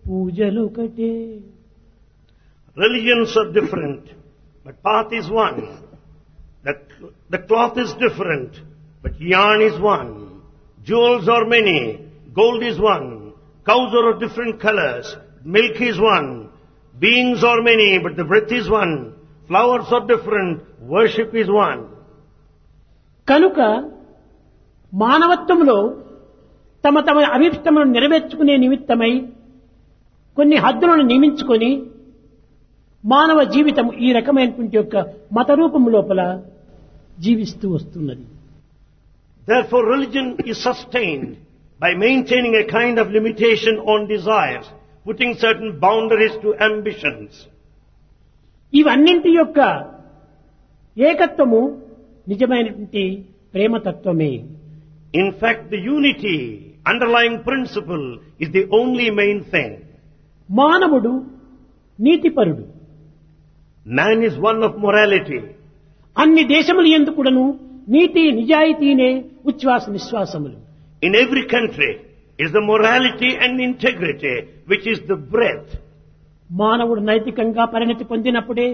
పూజలొకటే Religions are different, but path is one. The, the cloth is different, but yarn is one. Jewels are many, gold is one. Cows are of different colors, milk is one. Beings are many, but the breath is one. Flowers are different, worship is one. కనుక మానవత్వంలో తమ తమ అభిష్టములను నెరవేర్చుకునే నిమిత్తమై కొన్ని హద్దులను నియమించుకొని మానవ జీవితం ఈ రకమైనటువంటి యొక్క మత రూపం లోపల జీవిస్తూ వస్తున్నది Therefore religion is sustained by maintaining a kind of limitation on desires, putting certain boundaries to ambitions. ఇవన్నింటి యొక్క ఏకత్వము నిజమైనటువంటి ప్రేమతత్వమే In fact, the unity, underlying principle, is the only main thing. మానవుడు నీతిపరుడు Man is one of morality. అన్ని దేశములు ఎందుకుడను నీతి నిజాయితీనే ఉచ్ఛ్వాస నిశ్వాసములు In every country is the morality and integrity, which is the breath. మానవుడు నైతికంగా పరిణతి పొందినప్పుడే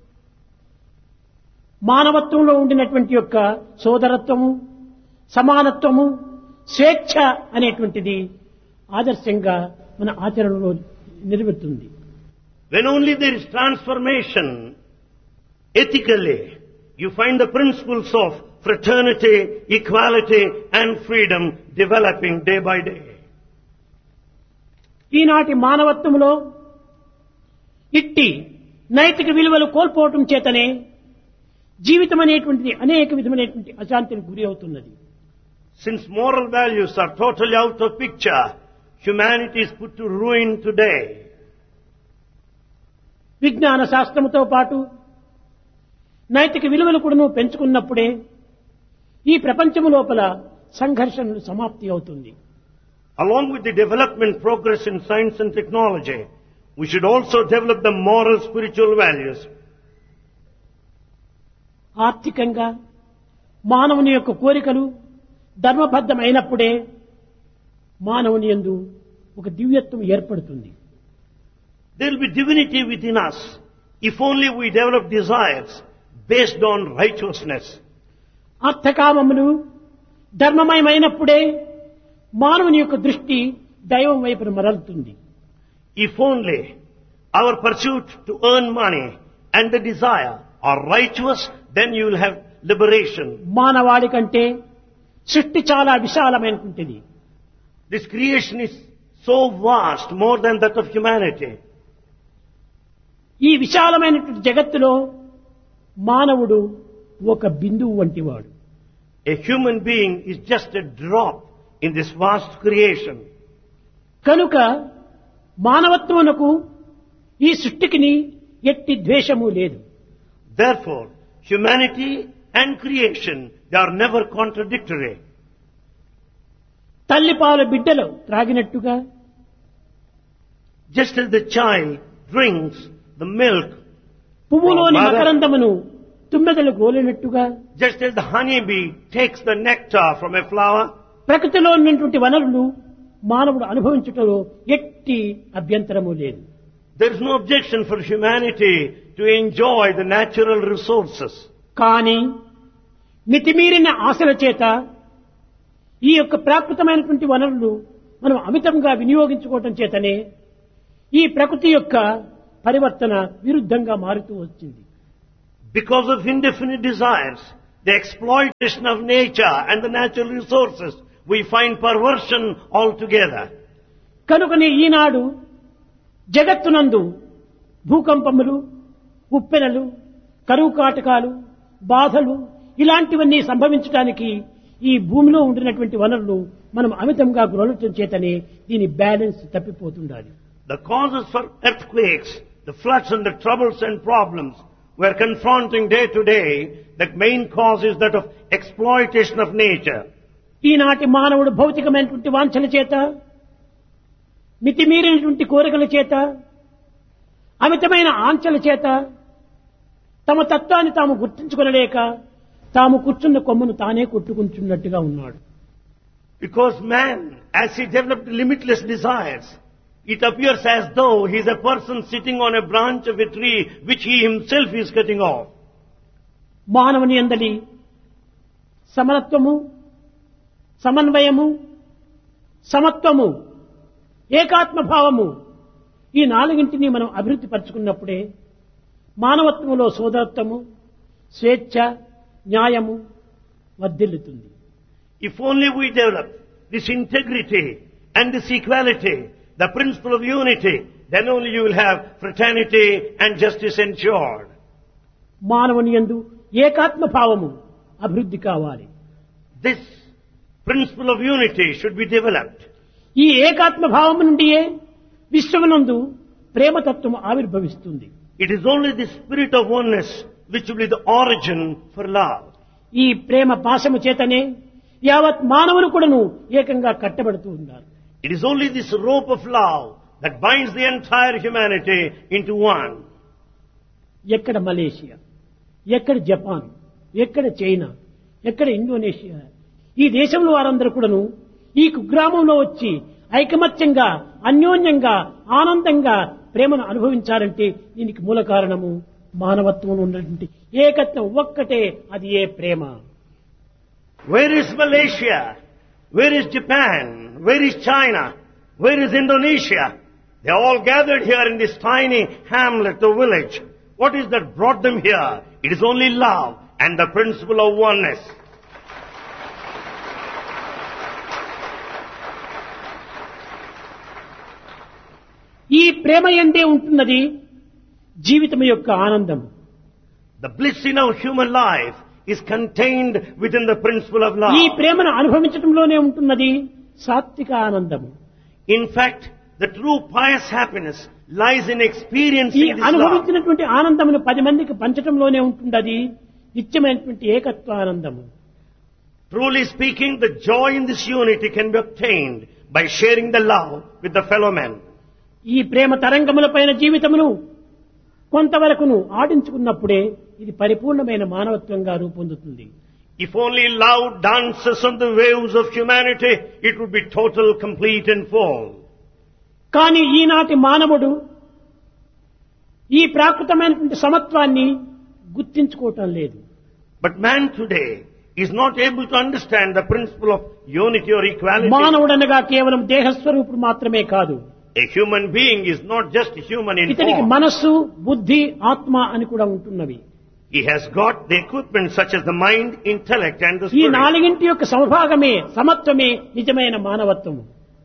మానవత్వంలో ఉండినటువంటి యొక్క సోదరత్వము సమానత్వము స్వేచ్ఛ అనేటువంటిది ఆదర్శంగా మన ఆచరణలో నిలబెడుతుంది When only there is transformation, ethically, you find the principles of fraternity, equality and freedom developing day by day. ఈనాటి మానవత్వంలో ఇట్టి నైతిక విలువలు కోల్పోవటం చేతనే జీవితం అనేటువంటిది అనేక విధమైనటువంటి అశాంతికి గురి అవుతున్నది Since moral values are totally out of picture, humanity is put to ruin today. విజ్ఞాన శాస్త్రముతో పాటు నైతిక విలువలు కూడాను పెంచుకున్నప్పుడే ఈ ప్రపంచము లోపల సంఘర్షణలు సమాప్తి అవుతుంది Along with the development progress in science and technology, we should also develop the moral spiritual values. ఆర్థికంగా మానవుని యొక్క కోరికలు ధర్మబద్ధమైనప్పుడే మానవుని యందు ఒక దివ్యత్వం ఏర్పడుతుంది There will be divinity within us if only we develop desires based on righteousness. అర్థకామములు ధర్మమయమైనప్పుడే మానవుని యొక్క దృష్టి దైవం వైపున మరలుతుంది If only our pursuit to earn money and the desire are righteous, then you will have liberation. మానవాళి కంటే సృష్టి చాలా విశాలమైనటువంటిది This creation is so vast, more than that of humanity. ఈ విశాలమైనటువంటి జగత్తులో మానవుడు ఒక బిందువు వంటివాడు A human being is just a drop in this vast creation. కనుక మానవత్వమునకు ఈ సృష్టికిని ఎట్టి ద్వేషము లేదు Therefore, humanity and creation, they are never contradictory. తల్లిపాల బిడ్డలు త్రాగినట్టుగా Just as the child drinks the milk, పువ్వులోని Mother- మకరందమును తుమ్మెదలు గోలినట్టుగా just as the honeybee takes the nectar from a flower, ప్రకృతిలో ఉన్నటువంటి వనరులు మానవుడు అనుభవించుటలో ఎట్టి అభ్యంతరము లేదు there is no objection for humanity to enjoy the natural resources. కానీ మితిమీరిన ఆశల చేత ఈ యొక్క ప్రాకృతమైనటువంటి వనరులు మనం అమితంగా వినియోగించుకోవటం చేతనే ఈ ప్రకృతి యొక్క పరివర్తన విరుద్ధంగా మారుతూ వచ్చింది Because of indefinite desires, the exploitation of nature and the natural resources, we find perversion altogether. కనుకనే ఈనాడు జగత్తునందు భూకంపములు ఉప్పెనలు కరువు కాటకాలు బాధలు ఇలాంటివన్నీ సంభవించడానికి ఈ భూమిలో ఉండినటువంటి వనరులు మనం అమితంగా గ్రహించడం చేతనే దీని బ్యాలెన్స్ తప్పిపోతుండాలి The causes for earthquakes, the floods and the troubles and problems we are confronting day to day, the main cause is that of exploitation of nature. ఈనాటి మానవుడు భౌతికమైనటువంటి వాంఛల చేత మితిమీరినటువంటి కోరికల చేత అమితమైన ఆంక్షల చేత తమ తత్వాన్ని తాము గుర్తించుకొనలేక తాము కూర్చున్న కొమ్మును తానే కొట్టుకుంటున్నట్టుగా ఉన్నాడు Because man, as he developed limitless desires, It appears as though he is a person sitting on a branch of a tree which he himself is cutting off. మానవుని అందలి సమరత్వము సమన్వయము సమత్వము ఏకాత్మభావము ఈ నాలుగింటిని మనం అభివృద్ధి పరుచుకున్నప్పుడే మానవత్వంలో సోదరత్వము స్వేచ్ఛ న్యాయము వర్ధిల్లుతుంది If only we develop this integrity and this equality, the principle of unity, then only you will have fraternity and justice ensured. మానవుని యందు ఏకాత్మ భావము అభివృద్ధి కావాలి This principle of unity should be developed. ఈ ఏకాత్మ భావము నుండియే విశ్వమునందు ప్రేమతత్వము ఆవిర్భవిస్తుంది It is only the spirit of oneness which will be the origin for love. ఈ ప్రేమ పాశము చేతనే యావత్ మానవులు కూడాను ఏకంగా కట్టబడుతూ ఉన్నారు It is only this rope of love that binds the entire humanity into one. ఎక్కడ మలేషియా ఎక్కడ జపాన్ ఎక్కడ చైనా ఎక్కడ ఇండోనేషియా ఈ దేశంలో వారందరూ కూడాను ఈ కుగ్రామంలో వచ్చి ఐకమత్యంగా అన్యోన్యంగా ఆనందంగా ప్రేమను అనుభవించాలంటే దీనికి మూల కారణము మానవత్వంలో ఉన్నటువంటి ఏకత్వం ఒక్కటే అది ఏ ప్రేమ Where is Malaysia? Where is Japan? Where is China? Where is Indonesia? They all gathered here in this tiny hamlet or village. What is that brought them here? It is only love and the principle of oneness. ఈ ప్రేమ ఎందే ఉంటున్నది జీవితం యొక్క ఆనందం The bliss in our human life is contained within the principle of ఈ love. ప్రేమను అనుభవించడంలోనే ఉంటున్నది సాత్విక ఆనందము In fact, the true pious happiness lies in ఈ experiencing this love. అనుభవించినటువంటి ఆనందమును పది మందికి పంచడంలోనే ఉంటున్నది నిత్యమైనటువంటి ఏకత్వ ఆనందము Truly speaking, the joy in this unity can be obtained by sharing the love with the fellow man. ఈ ప్రేమ తరంగములపైన జీవితమును కొంతవరకును ఆడించుకున్నప్పుడే ఇది పరిపూర్ణమైన మానవత్వంగా రూపొందుతుంది If only love dances on the waves of humanity, it would be total, complete and full. కానీ ఈనాటి మానవుడు ఈ ప్రాకృతమైనటువంటి సమత్వాన్ని గుర్తించుకోవటం లేదు But man today is not able to understand the principle of unity or equality. మానవుడనగా కేవలం దేహస్వరూపుడు మాత్రమే కాదు A human being is not just human in ఇతనికి form. మనస్సు బుద్ధి ఆత్మ అని కూడా ఉంటున్నవి He has got the equipment such as the mind, intellect and the ఈ spirit. నాలుగింటి యొక్క సమభాగమే సమత్వమే నిజమైన మానవత్వము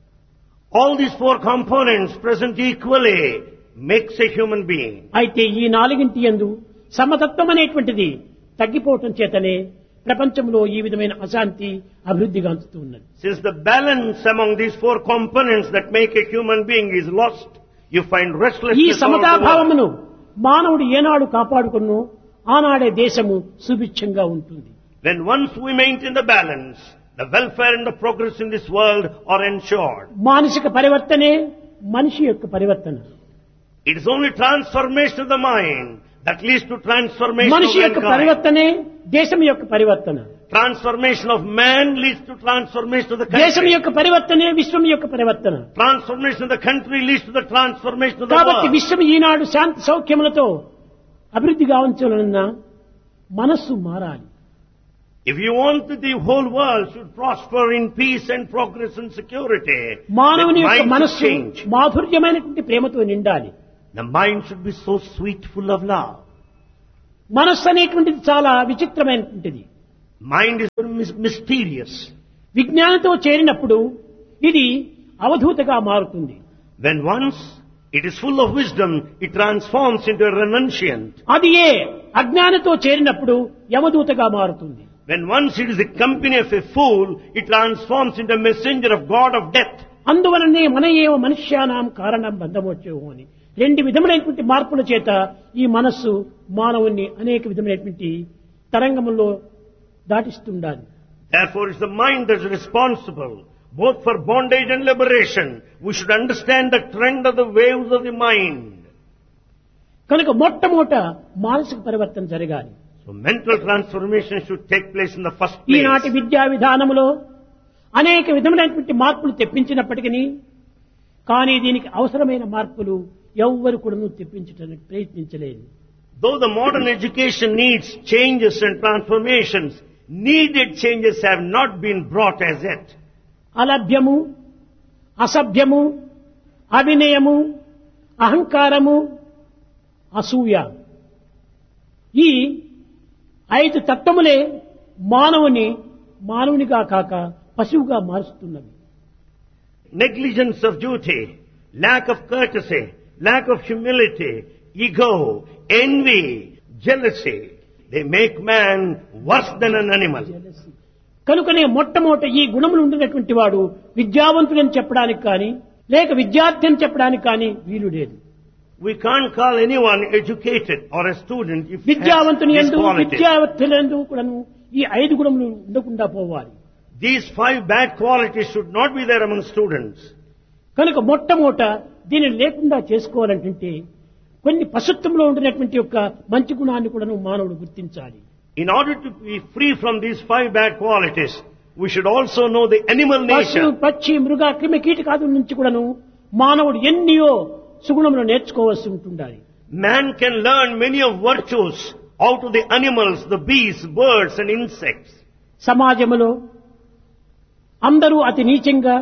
All these four components present equally makes a human being. అయితే ఈ నాలుగింటి యందు సమతత్వం అనేటువంటిది తగ్గిపోవటం చేతనే ప్రపంచంలో ఈ విధమైన అశాంతి అభివృద్ధి గాంచుతూ ఉన్నది Since the balance among these four components that make a human being is lost, you find ఈ restlessness all over the world. సమతాభావమును మానవుడు ఏనాడు కాపాడుకున్నో ఆనాడే దేశము సుభిక్షంగా ఉంటుంది When once we maintain the balance, the welfare and the progress in this world are ensured. మానసిక పరివర్తనే మనిషి యొక్క పరివర్తన It is only transformation of the mind that leads to transformation మనిషి of యొక్క mankind. పరివర్తనే దేశం యొక్క పరివర్తన Transformation of man leads to transformation of the దేశం country. యొక్క పరివర్తనే విశ్వం యొక్క పరివర్తన Transformation of the country leads to the transformation of the కాబట్టి world. విశ్వం ఈనాడు శాంతి సౌఖ్యములతో అభివృద్ధి కావించాలన్నా మనస్సు మారాలి If you want that the whole world should prosper in peace and progress and security, మానవుని the యొక్క mind should మనస్సు change. మాధుర్యమైనటువంటి ప్రేమతో నిండాలి The mind should be so sweet, full of love. మనస్సు అనేటువంటిది చాలా విచిత్రమైనటువంటిది Mind is mys- mysterious. విజ్ఞానంతో చేరినప్పుడు ఇది అవధూతగా మారుతుంది When once it is full of wisdom, it transforms into a renunciant. అది ఏ అజ్ఞానంతో చేరినప్పుడు యమదూతగా మారుతుంది When once it is the company of a fool, it transforms into a messenger of God of death. అందువలనే మన ఏవ మనుష్యానాం కారణం బంధమోచ్చేవు అని రెండు విధములైనటువంటి మార్పుల చేత ఈ మనస్సు మానవుణ్ణి అనేక విధమైనటువంటి తరంగముల్లో దాటిస్తుండాలి Therefore, it's the mind that's responsible both for bondage and liberation. We should understand the trend of the waves of the mind. కనుక మొట్టమొదట మానసిక పరివర్తన జరగాలి So mental transformation should take place in the first place. ఈనాటి విద్యా విధానములో అనేక విధములైనటువంటి మార్పులు తెప్పించినప్పటికీ కానీ దీనికి అవసరమైన మార్పులు ఎవ్వరు కూడా తెప్పించడానికి ప్రయత్నించలేదు Though the modern education needs changes and transformations, needed changes have not been brought as yet. అలభ్యము అసభ్యము అవినయము అహంకారము అసూయ ఈ ఐదు తత్వములే మానవుని మానవునిగా కాక పశువుగా మారుస్తున్నవి Negligence of duty, lack of courtesy, lack of humility, ego, envy, jealousy, they make man worse than an animal. కనుకనే మొట్టమొదట ఈ గుణములు ఉండినటువంటి వాడు విద్యావంతుడని చెప్పడానికి కానీ లేక విద్యార్థి అని చెప్పడానికి కానీ వీలు లేదు We can't call anyone educated or a student if he has విద్యావంతుని these ఎందు qualities. విద్యార్థులందు కూడాను ఈ ఐదు గుణములు ఉండకుండా పోవాలి These five bad qualities should not be there among students. కనుక మొట్టమొదట దీనిని లేకుండా చేసుకోవాలంటే కొన్ని పశుత్వంలో ఉండినటువంటి యొక్క మంచి గుణాన్ని కూడాను మానవుడు గుర్తించాలి In order to be free from these five bad qualities, we should also know the animal పశు nature. పక్షి మృగ క్రిమి కీటకాదుల నుంచి కూడాను మానవుడు ఎన్నియో సుగుణములు నేర్చుకోవాల్సి ఉంటుండాలి Man can learn many of virtues out of the animals, the beasts, birds and insects. సమాజములో అందరూ అతి నీచంగా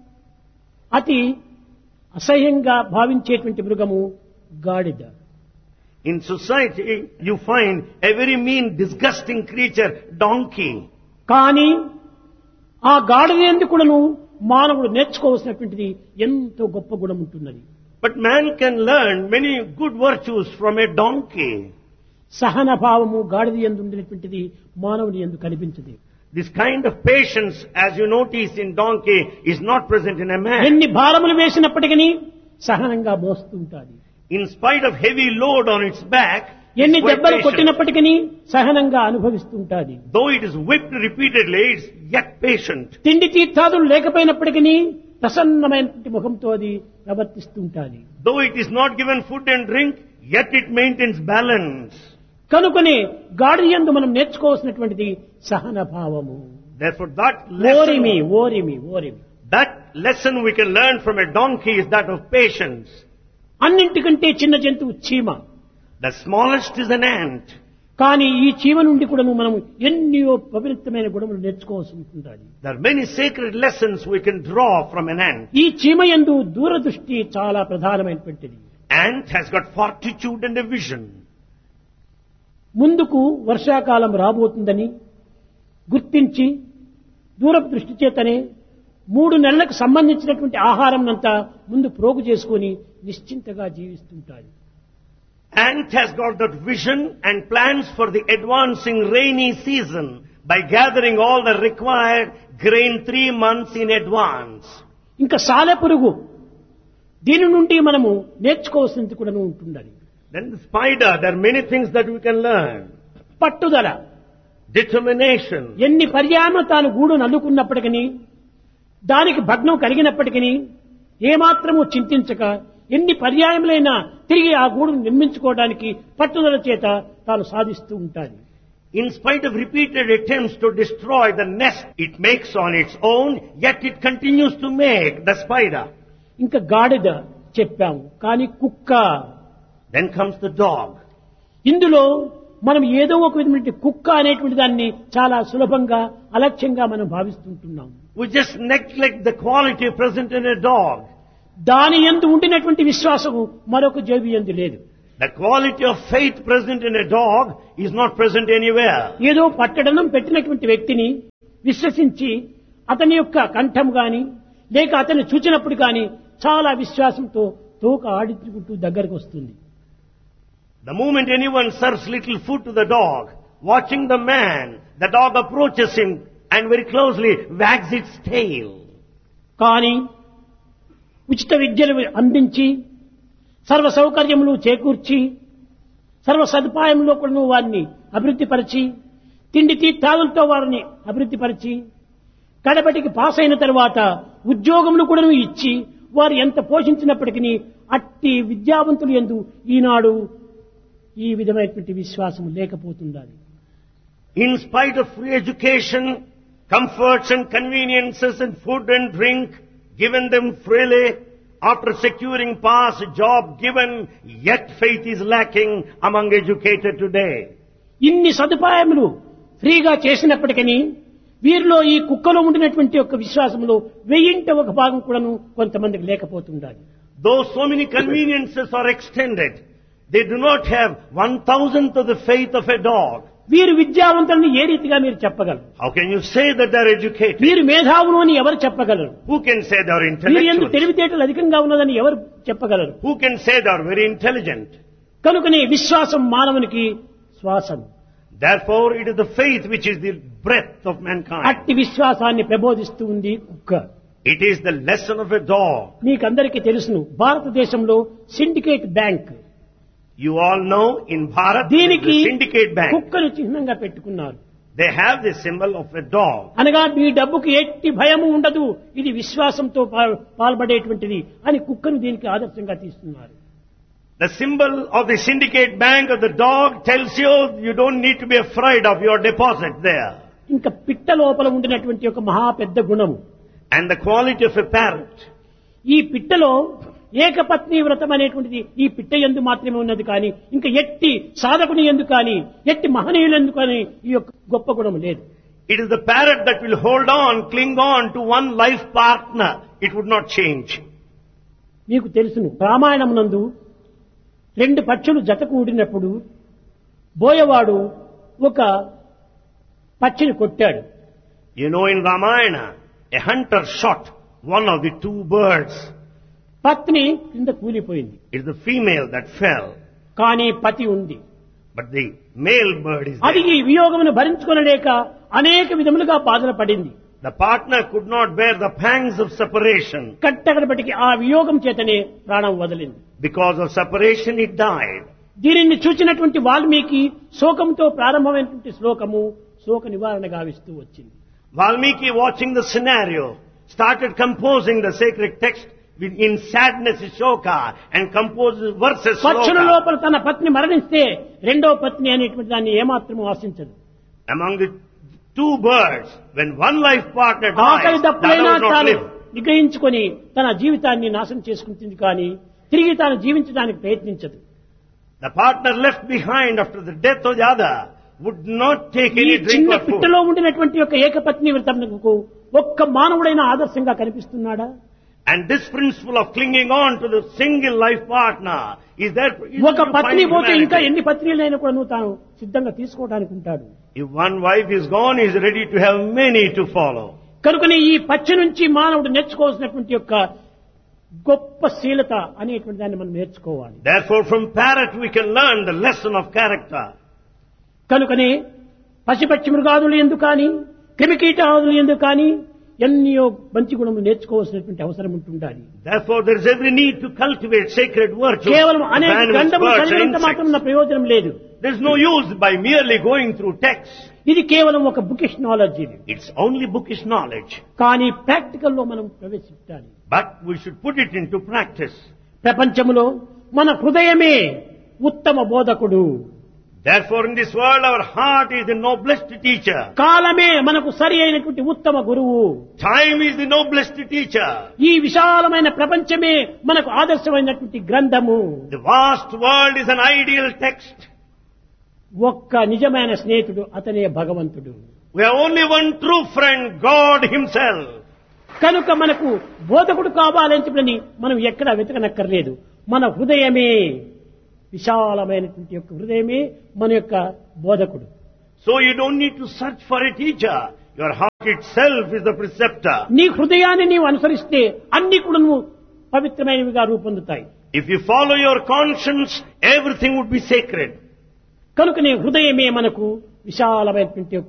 అతి అసహ్యంగా భావించేటువంటి మృగము గాడిద In society, you find a very mean, disgusting creature, donkey. కానీ ఆ గాడిద ఎందుకు కూడాను మానవుడు నేర్చుకోవాల్సినటువంటిది ఎంతో గొప్ప గుణం ఉంటున్నది But man can learn many good virtues from a donkey. సహన భావము గాడిద ఎందు ఉండినటువంటిది మానవుని ఎందు కనిపించదు This kind of patience, as you notice in donkey, is not present in a man. ఎన్ని భారములు వేసినప్పటికీ సహనంగా మోస్తుంటాది In spite of heavy load on its back, ఎన్ని it's quite దెబ్బలు patient. కొట్టినప్పటికీ సహనంగా అనుభవిస్తుంటాది Though it is whipped repeatedly, it's yet patient. తిండి తీర్థాదులు లేకపోయినప్పటికీ ప్రసన్నమైనటువంటి ముఖంతో అది ప్రవర్తిస్తుంటాది Though it is not given food and drink, yet it maintains balance. కనుకనే గాడి యందు మనం నేర్చుకోవాల్సినటువంటిది సహన భావము Therefore, that ఓరిమి lesson, ఓరిమి ఓరిమి that lesson we can learn from a donkey is that of patience. అన్నింటికంటే చిన్న జంతువు చీమ The smallest is an ant. కానీ ఈ చీమ నుండి కూడా మనం ఎన్నో పవిత్రమైన గుణములు నేర్చుకోవాల్సి ఉంటుంది There are many sacred lessons we can draw from an ant. ఈ చీమ యందు దూరదృష్టి చాలా ప్రధానమైనటువంటిది Ant has got fortitude and a vision. ముందుకు వర్షాకాలం రాబోతుందని గుర్తించి దూరపు దృష్టి చేతనే మూడు నెలలకు సంబంధించినటువంటి ఆహారం అంతా ముందు ప్రోగు చేసుకొని నిశ్చింతగా జీవిస్తుంటారు Ant has got that vision and plans for the advancing rainy season by gathering all the required grain three months in advance. ఇంకా సాలెపురుగు దీని నుండి మనము నేర్చుకోవాల్సింది కూడా ఉంటుండాలి Then the spider, there are many things that we can learn. పట్టుదల Determination. ఎన్ని పర్యాయములు తాను గూడు నల్లుకున్నప్పటికీ దానికి భగ్నం కలిగినప్పటికీ ఏమాత్రము చింతించక ఎన్ని పర్యాయములైనా తిరిగి ఆ గూడును నిర్మించుకోవడానికి పట్టుదల చేత తాను సాధిస్తూ ఉంటాది In spite of repeated attempts to destroy the nest it makes on its own, yet it continues to make the spider. ఇంకా గాడిద చెప్పాము కానీ కుక్క Then comes the dog. ఇందులో మనం ఏదో ఒక విధమైన కుక్క అనేటువంటి దాన్ని చాలా సులభంగా అలక్ష్యంగా మనం భావిస్తుంటున్నాం We just neglect the quality present in a dog. దాని ఎందు ఉండినటువంటి విశ్వాసము మరొక జీవి ఎందు లేదు The quality of faith present in a dog is not present anywhere. ఏదో పట్టడనం పెట్టినటువంటి వ్యక్తిని విశ్వసించి అతని యొక్క కంఠం గాని లేక అతన్ని చూచినప్పుడు గాని చాలా విశ్వాసంతో తోక ఆడించుకుంటూ దగ్గరకు వస్తుంది The moment anyone serves little food to the dog, watching the man, the dog approaches him and very closely wags its tail. కానీ ఉచిత విద్యలు అందించి సర్వ సౌకర్యములు చేకూర్చి సర్వ సదుపాయంలో కూడా వారిని అభివృద్ధి పరిచి తిండి తీర్థాలతో వారిని అభివృద్ధి పరిచి కడపటికి పాస్ అయిన తర్వాత ఉద్యోగములు కూడా ఇచ్చి వారు ఎంత పోషించినప్పటికీ అట్టి విద్యావంతులు ఎందు ఈనాడు ఈ విధమైనటువంటి విశ్వాసం లేకపోతుండాలి In spite of free education, comforts and conveniences and food and drink given them freely, after securing pass, job given, yet faith is lacking among educated today. ఇన్ని సదుపాయములు ఫ్రీగా చేసినప్పటికీ వీరిలో ఈ కుక్కలో ఉండినటువంటి యొక్క విశ్వాసంలో వెయ్యింట ఒక భాగం కూడాను కొంతమందికి లేకపోతుండాలి Though so many conveniences are extended, they do not have one thousandth of the faith of a dog. వీరు విద్యావంతులని ఏ రీతిగా మీరు చెప్పగలరు How can you say that they are educated? వీరు మేధావులు అని ఎవరు చెప్పగలరు Who can say they are వీరు ఎందుకు intellectual? తెలివితేటలు అధికంగా ఉన్నదని ఎవరు చెప్పగలరు Who can say they are very intelligent? కనుకనే విశ్వాసం మానవునికి శ్వాసం Therefore, it is the faith which is the breath of mankind. అట్టి విశ్వాసాన్ని ప్రబోధిస్తూ ఉంది కుక్క It is the lesson of a dog. మీకందరికీ తెలుసును భారతదేశంలో syndicate bank You all know in Bharat, there is దీనికి the syndicate bank. కుక్కను చిహ్నంగా పెట్టుకున్నారు They have the symbol of a dog. అనగా మీ డబ్బుకి ఎట్టి భయము ఉండదు ఇది విశ్వాసంతో పా- పాల్పడేటువంటిది అని కుక్కను దీనికి ఆదర్శంగా తీస్తున్నారు The symbol of the syndicate bank of the dog tells you you don't need to be afraid of your deposit there. ఇంకా పిట్ట లోపల ఉండినటువంటి ఒక మహా పెద్ద గుణము And the quality of a parrot. ఈ పిట్టలో ఏకపత్ని వ్రతం అనేటువంటిది ఈ పిట్ట ఎందు మాత్రమే ఉన్నది కానీ ఇంకా ఎట్టి సాధకుని ఎందు కానీ ఎట్టి మహనీయులు ఎందు కానీ ఈ యొక్క గొప్ప గుణం లేదు It is the parrot that will hold on, cling on to one life partner. It would not change. మీకు తెలుసును రామాయణమునందు రెండు పక్షులు జత కూడినప్పుడు బోయవాడు ఒక పక్షిని కొట్టాడు You know in Ramayana, a hunter shot one of the two birds. పత్ని కింద కూలిపోయింది It is the female that fell, కానీ పతి ఉంది but the male bird is అది there. ఈ వియోగమును భరించుకొనలేక అనేక విధములుగా బాధలు పడింది The partner could not bear the pangs of separation. కట్టగడపటికి ఆ వియోగం చేతనే ప్రాణం వదిలింది Because of separation, it died. దీనిని చూచినటువంటి వాల్మీకి శోకంతో ప్రారంభమైనటువంటి శ్లోకము శోక నివారణ గావిస్తూ వచ్చింది Valmiki, watching the scenario, started composing the sacred text with- in sadness, Shoka, and composes verses. పక్షుల Sloka. లోపల తన పత్ని మరణిస్తే రెండో పత్ని అనేటువంటి దాన్ని ఏమాత్రము ఆశించదు Among the two birds, when one life partner ఆకలి dies, the other దప్పులైనా would not తాను live. నిగ్రహించుకొని తన జీవితాన్ని నాశనం చేసుకుంటుంది కానీ తిరిగి తాను జీవించడానికి ప్రయత్నించదు The partner left behind after the death of the other would not take ఈ any drink చిన్న or food. పిట్టలో ఉండినటువంటి యొక్క ఏకపత్ని వ్రతమునకు ఒక్క మానవుడైన ఆదర్శంగా కనిపిస్తున్నాడా And this principle of clinging on to the single life partner is there. is ఒక you find పత్ని పోతే humanity. ఇంకా ఎన్ని పత్నిలైనా కూడా నువ్వు తాను సిద్ధంగా తీసుకోవడానికి ఉంటాడు If one wife is gone, he is ready to have many to follow. కనుకనే ఈ పచ్చ నుంచి మానవుడు నేర్చుకోవాల్సినటువంటి యొక్క గొప్ప శీలత అనేటువంటి దాన్ని మనం నేర్చుకోవాలి Therefore, from parrot we can learn the lesson of character. కనుకనే పసిపచ్చి మృగాదులు ఎందుకు కానీ క్రిమికీటాదులు ఎందుకు కానీ ఎన్నో మంచి గుణములు నేర్చుకోవాల్సినటువంటి అవసరం ఉంటుండాలి Therefore, there is every need to cultivate sacred virtues. కేవలం of అనేక animals, గంధములు birds, and చదివినంత మాత్రం insects. ఉన్న ప్రయోజనం లేదు There is no use by merely going through text. ఇది కేవలం ఒక బుకిష్ నాలెడ్జ్ ఇది It's only bookish knowledge. కానీ ప్రాక్టికల్ లో మనం ప్రవేశించాలి But we should put it into practice. ప్రపంచంలో మన హృదయమే ఉత్తమ బోధకుడు Therefore, in this world, our heart is the noblest teacher. కాలమే మనకు సరి అయినటువంటి ఉత్తమ గురువు Time is the noblest teacher. ఈ విశాలమైన ప్రపంచమే మనకు ఆదర్శమైనటువంటి గ్రంథము The vast world is an ideal text. ఒక్క నిజమైన స్నేహితుడు అతనే భగవంతుడు We have only one true friend, God Himself. కనుక మనకు బోధకుడు కావాలని చెప్పని మనం ఎక్కడ వెతకనక్కర్లేదు మన హృదయమే విశాలమైనటువంటి యొక్క హృదయమే మన యొక్క బోధకుడు So you don't need to search for a teacher. Your heart itself is the preceptor. నీ హృదయాన్ని నీవు అనుసరిస్తే అన్ని కూడా నువ్వు పవిత్రమైనవిగా రూపొందుతాయి If you follow your conscience, everything would be sacred. కనుక నీ హృదయమే మనకు విశాలమైనటువంటి యొక్క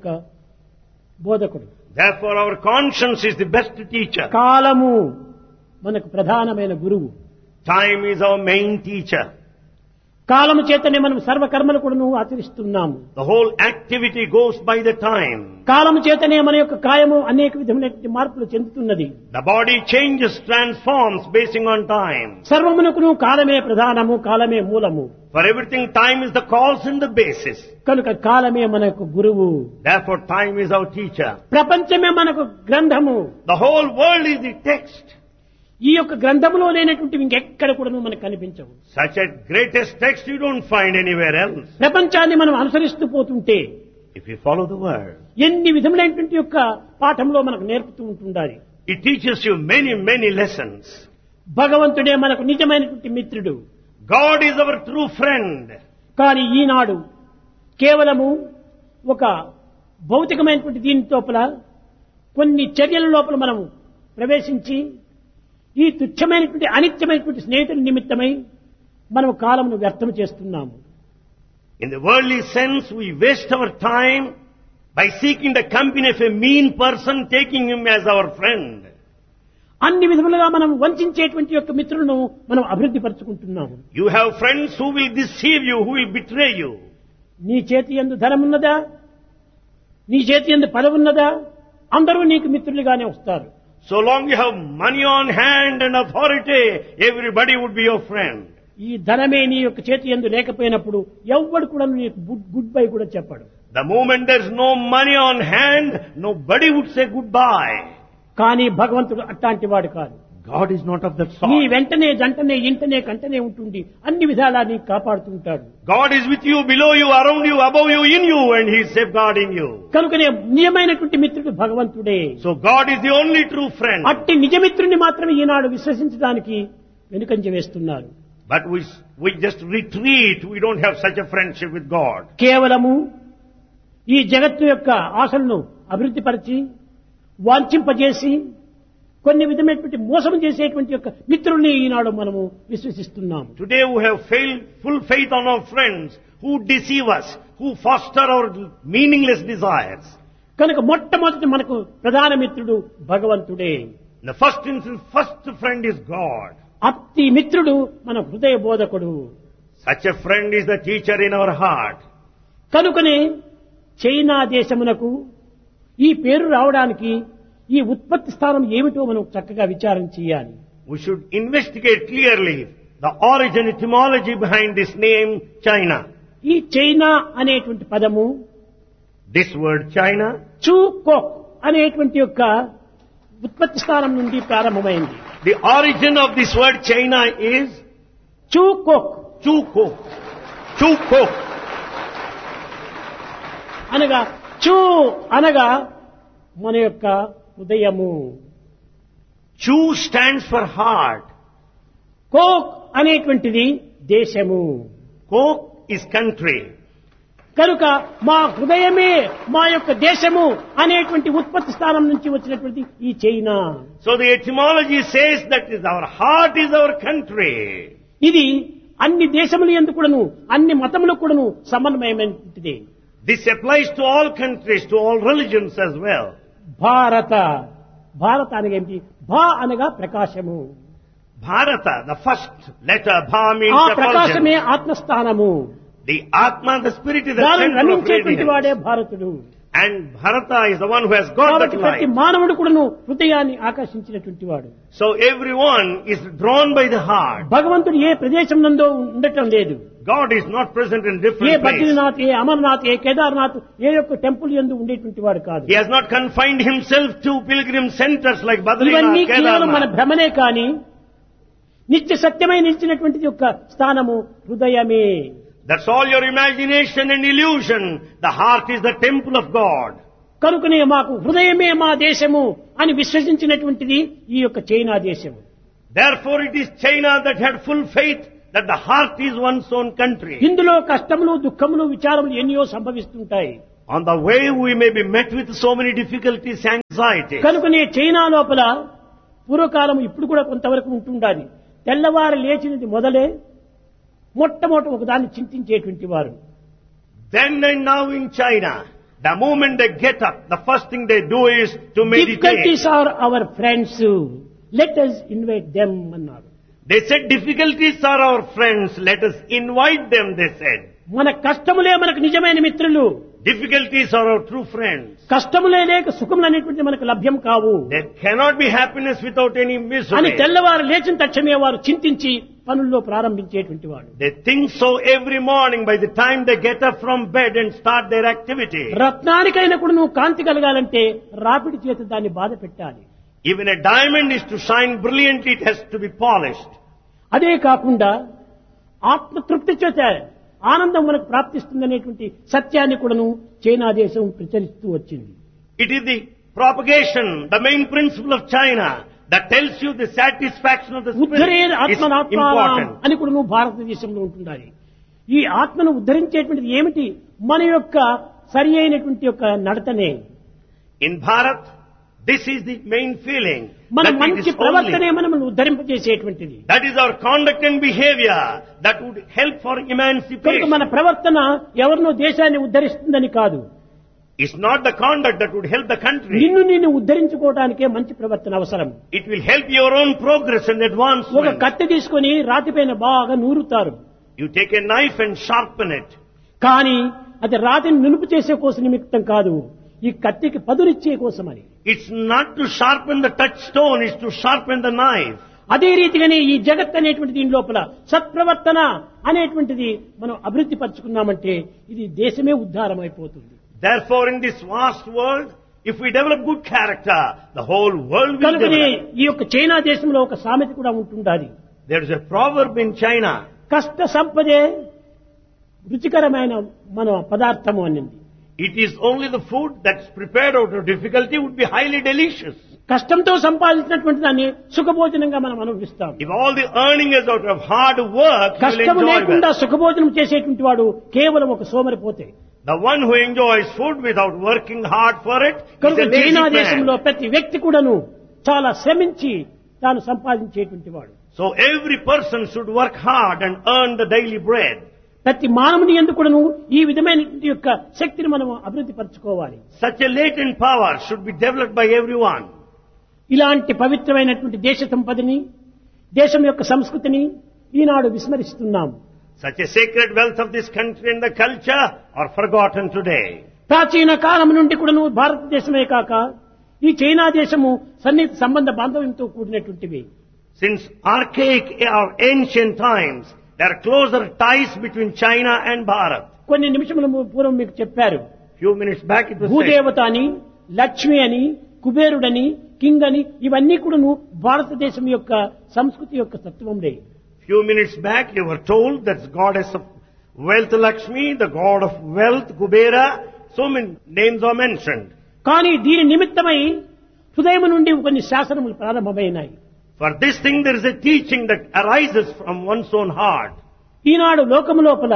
బోధకుడు Therefore, our conscience is the best teacher. కాలము మనకు ప్రధానమైన గురువు Time is our main teacher. కాలము చేతనే మనం సర్వకర్మలు కూడా నువ్వు ఆచరిస్తున్నాము The whole activity goes by the time. కాలము చేతనే మన యొక్క కాయము అనేక విధమైనటువంటి మార్పులు చెందుతున్నది The body changes, transforms basing on time. సర్వమునకును కాలమే ప్రధానము కాలమే మూలము For everything, time is the cause and the basis. కనుక కాలమే మనకు గురువు Therefore, time is our teacher. ప్రపంచమే మనకు గ్రంథము The whole world is the text. ఈ యొక్క గ్రంథములో లేనటువంటి ఇంకెక్కడ కూడా మనకు కనిపించవు Such a greatest text you don't find anywhere else. ప్రపంచాన్ని మనం అనుసరిస్తూ పోతుంటే If you follow the word, ఎన్ని విధములైనటువంటి యొక్క పాఠంలో మనకు నేర్పుతూ ఉంటుండాలి it teaches you many, many lessons. భగవంతుడే మనకు నిజమైనటువంటి మిత్రుడు God is our true friend. కానీ ఈనాడు కేవలము ఒక భౌతికమైనటువంటి దీని లోపల కొన్ని చర్యల లోపల మనము ప్రవేశించి ఈ తుచ్చమైనటువంటి అనిత్యమైనటువంటి స్నేహితుల నిమిత్తమై మనము కాలమును వ్యర్థం చేస్తున్నాము In the worldly sense, we waste our time by seeking the company of a mean person, taking him as our friend. అన్ని విధములుగా మనం వంచేటువంటి యొక్క మిత్రులను మనం అభివృద్ధి పరుచుకుంటున్నాము You have friends who will deceive you, who will betray you. నీ చేతి ఎందు ధనమున్నదా నీ చేతి ఎందు పదవున్నదా అందరూ నీకు మిత్రులుగానే వస్తారు So long you have money on hand and authority, everybody would be your friend. ఈ ధనమే నీ యొక్క చేతి ఎందు లేకపోయినప్పుడు ఎవ్వడు కూడా నీకు గుడ్ గుడ్ బై కూడా చెప్పడు The moment there's no money on hand, nobody would say goodbye. కానీ భగవంతుడు అట్లాంటి వాడు కాదు God is not of that నీ sort. వెంటనే జంటనే ఇంటనే కంటనే ఉంటుండి అన్ని విధాలా నీకు కాపాడుతుంటాడు God is with you, below you, around you, above you, in you, and He is safeguarding you. కనుకనే నిజమైనటువంటి మిత్రుడు భగవంతుడే So God is the only true friend. అట్టి నిజమిత్రుని మాత్రమే ఈనాడు విశ్వసించడానికి వెనుకంజ వేస్తున్నారు But we, we just retreat. We don't have such a friendship with God. కేవలము ఈ జగత్తు యొక్క ఆశలను అభివృద్ధిపరిచి వాంఛింపజేసి కొన్ని విధమైనటువంటి మోసం చేసేటువంటి యొక్క మిత్రుల్ని ఈనాడు మనము విశ్వసిస్తున్నాము Today we have failed, full faith on our friends who deceive us, who foster our meaningless desires. కనుక మొట్టమొదటి మనకు ప్రధాన మిత్రుడు భగవంతుడే In the first instance, first friend is God. అట్టి మిత్రుడు మన హృదయ బోధకుడు Such a friend is the teacher in our heart. కనుకనే చైనా దేశమునకు ఈ పేరు రావడానికి ఈ ఉత్పత్తి స్థానం ఏమిటో మనం చక్కగా విచారం చేయాలి We should investigate clearly the origin etymology behind this name, China. ఈ చైనా అనేటువంటి పదము This word China, చూ కోక్ అనేటువంటి యొక్క ఉత్పత్తి స్థానం నుండి ప్రారంభమైంది the origin of this word China is చూ కోక్ Chuko. Chuko. అనగా చూ అనగా మన యొక్క హృదయము Chu stands for heart. కోక్ అనేటువంటిది దేశము Kok is country. కనుక మా హృదయమే మా యొక్క దేశము అనేటువంటి ఉత్పత్తి స్థానం నుంచి వచ్చినటువంటి ఈ China So the etymology says that is our heart is our country. ఇది అన్ని దేశములు ఎందుకు కూడాను అన్ని మతములకు కూడాను సమన్వయమైనటువంటిది This applies to all countries, to all religions as well. భారత భారత అనగా ఏమిటి భా అనగా ప్రకాశము Bharata, the first letter, Bha ఆ means ప్రకాశమే effulgence. ఆత్మస్థానము The Atma, the spirit is the దానిని center of రమించేటువంటి వాడే radiance. భారతుడు And Bharata is the one who has got that కాబట్టి ప్రతి light. మానవుడు కూడాను హృదయాన్ని ఆకర్షించినటువంటి వాడు So everyone is drawn by the heart. భగవంతుడు ఏ ప్రదేశం నందో ఉండటం లేదు God is not present in A different places. Badrinath ఏ అమర్నాథ్ ఏ కేదార్నాథ్ ఏ యొక్క టెంపుల్ ఎందు ఉండేటువంటి వాడు కాదు He has not confined himself to pilgrim centers like ఇవన్నీ Badrinath, కేవలం మన Kedarnath. భ్రమనే కాని నిత్య సత్యమై నిలిచినటువంటి యొక్క స్థానము హృదయమే That's all your imagination and illusion. The heart is the temple of God. కనుకనే మాకు హృదయమే మా దేశము అని విశ్వసించినటువంటిది ఈ యొక్క చైనా దేశము Therefore it is China that had full faith that the heart is one's own country. ఇందులో కష్టములు దుఃఖములు విచారములు ఎన్నో సంభవిస్తుంటాయి On the way we may be met with so many difficulties, anxiety. కనుకనే చైనా లోపల పూర్వకాలం ఇప్పుడు కూడా కొంతవరకు ఉంటుండాలి తెల్లవారు లేచినది మొదలే మొట్టమొదటి ఒకదాన్ని చింతించేటువంటి వారు Then and now in China, the moment they get up, the first thing they do is to meditate. Difficulties are our friends let us invite them అన్నారు They said difficulties are our friends, let us invite them, they said. మన కష్టములే మనకు నిజమైన మిత్రులు Difficulties are our true friends. కష్టములే లేక సుఖములు అనేటువంటి మనకు లభ్యం కావు There cannot be happiness without any అని misery. తెల్లవారు లేచిన తక్షణమే వారు చింతించి పనుల్లో ప్రారంభించేటువంటి వాడు They think so every morning by the time they get up from bed and start their activity. రత్నానికైనా కూడా నువ్వు కాంతి కలగాలంటే రాపిడి చేత దాన్ని బాధ పెట్టాలి Even a diamond is to shine brilliantly, it has to be polished. అదే కాకుండా ఆత్మతృప్తి చేత ఆనందం మనకు ప్రాప్తిస్తుందనేటువంటి సత్యాన్ని కూడాను చైనా దేశం ప్రచరిస్తూ వచ్చింది It is the propagation, the main principle of China that tells you the satisfaction of the ఉద్ధరే spirit is ఆత్మనాత్మానం important. అని కూడా నువ్వు భారతదేశంలో ఉంటుండాలి ఈ ఆత్మను ఉద్ధరించేటువంటిది ఏమిటి మన యొక్క సరి అయినటువంటి యొక్క నడతనే In Bharat, this is the main feeling. మన that it మంచి is ప్రవర్తనే only, మనం ఉద్ధరింపజేసేటువంటిది that is our conduct and behavior that would help for కనుక emancipation. మన ప్రవర్తన ఎవరినో దేశాన్ని ఉద్ధరిస్తుందని కాదు It's not the conduct that would help the country. నిన్ను నిన్ను ఉద్ధరించుకోవడానికే మంచి ప్రవర్తన అవసరం It will help your own progress and ఒక advancement. కత్తి తీసుకొని రాతిపైన బాగా నూరుతారు You take a knife and sharpen it. కానీ అది రాతిని నునుపు చేసే కోసం నిమిత్తం కాదు ఈ కత్తికి పదునిచ్చే కోసమని It's not to sharpen the touchstone, it's to sharpen the knife. అదే రీతిగానే ఈ జగత్ అనేటువంటి దీని లోపల సత్ప్రవర్తన అనేటువంటిది మనం అభివృద్ధి పరుచుకున్నామంటే ఇది దేశమే ఉద్ధారం అయిపోతుంది Therefore, in this vast world, if we develop good character, the whole world will కనుకనే develop. ఈ యొక్క చైనా దేశంలో ఒక సామెత కూడా ఉంటుండాలి There is a proverb in China. కష్ట సంపదే రుచికరమైన మన పదార్థము అనింది It is only the food that's prepared out of difficulty would be highly delicious. కష్టంతో సంపాదించినటువంటి దాన్ని సుఖభోజనంగా మనం అనుభవిస్తాం If all the earning is out of hard work, you will కష్టము enjoy లేకుండా well. సుఖభోజనం చేసేటువంటి వాడు కేవలం ఒక సోమరిపోతే The one who enjoys food without working hard for it is కనుక a lazy చైనా దేశంలో man. ప్రతి వ్యక్తి కూడాను చాలా శ్రమించి తాను సంపాదించేటువంటి వాడు So every person should work hard and earn the daily bread. ప్రతి మానవుని ఎందుకును ఈ విధమైన యొక్క శక్తిని మనం అభివృద్ధి పరచుకోవాలి Such a latent power should be developed by everyone. ఇలాంటి పవిత్రమైనటువంటి దేశ సంపదని దేశం యొక్క సంస్కృతిని ఈనాడు విస్మరిస్తున్నాం Such a sacred wealth of this country and the culture are forgotten today. ప్రాచీన కాలం నుండి కూడాను భారతదేశమే కాక ఈ చైనా దేశము సన్నిహిత సంబంధ బాంధవ్యంతో కూడినటువంటివి Since archaic or ancient times, there are closer ties between China and Bharat. కొన్ని నిమిషముల పూర్వం మీకు చెప్పారు Few minutes back it was said, భూదేవత అని లక్ష్మి అని కుబేరుడని కింగ్ అని ఇవన్నీ కూడాను భారతదేశం యొక్క సంస్కృతి యొక్క తత్వంలే few minutes back you were told that goddess of wealth Lakshmi, the god of wealth Kubera, so many names are mentioned. కానీ దీని నిమిత్తమై హృదయం నుండి కొన్ని శాసనములు ప్రారంభమైనాయి For this thing there is a teaching that arises from one's own heart. ఈనాడు లోకము లోపల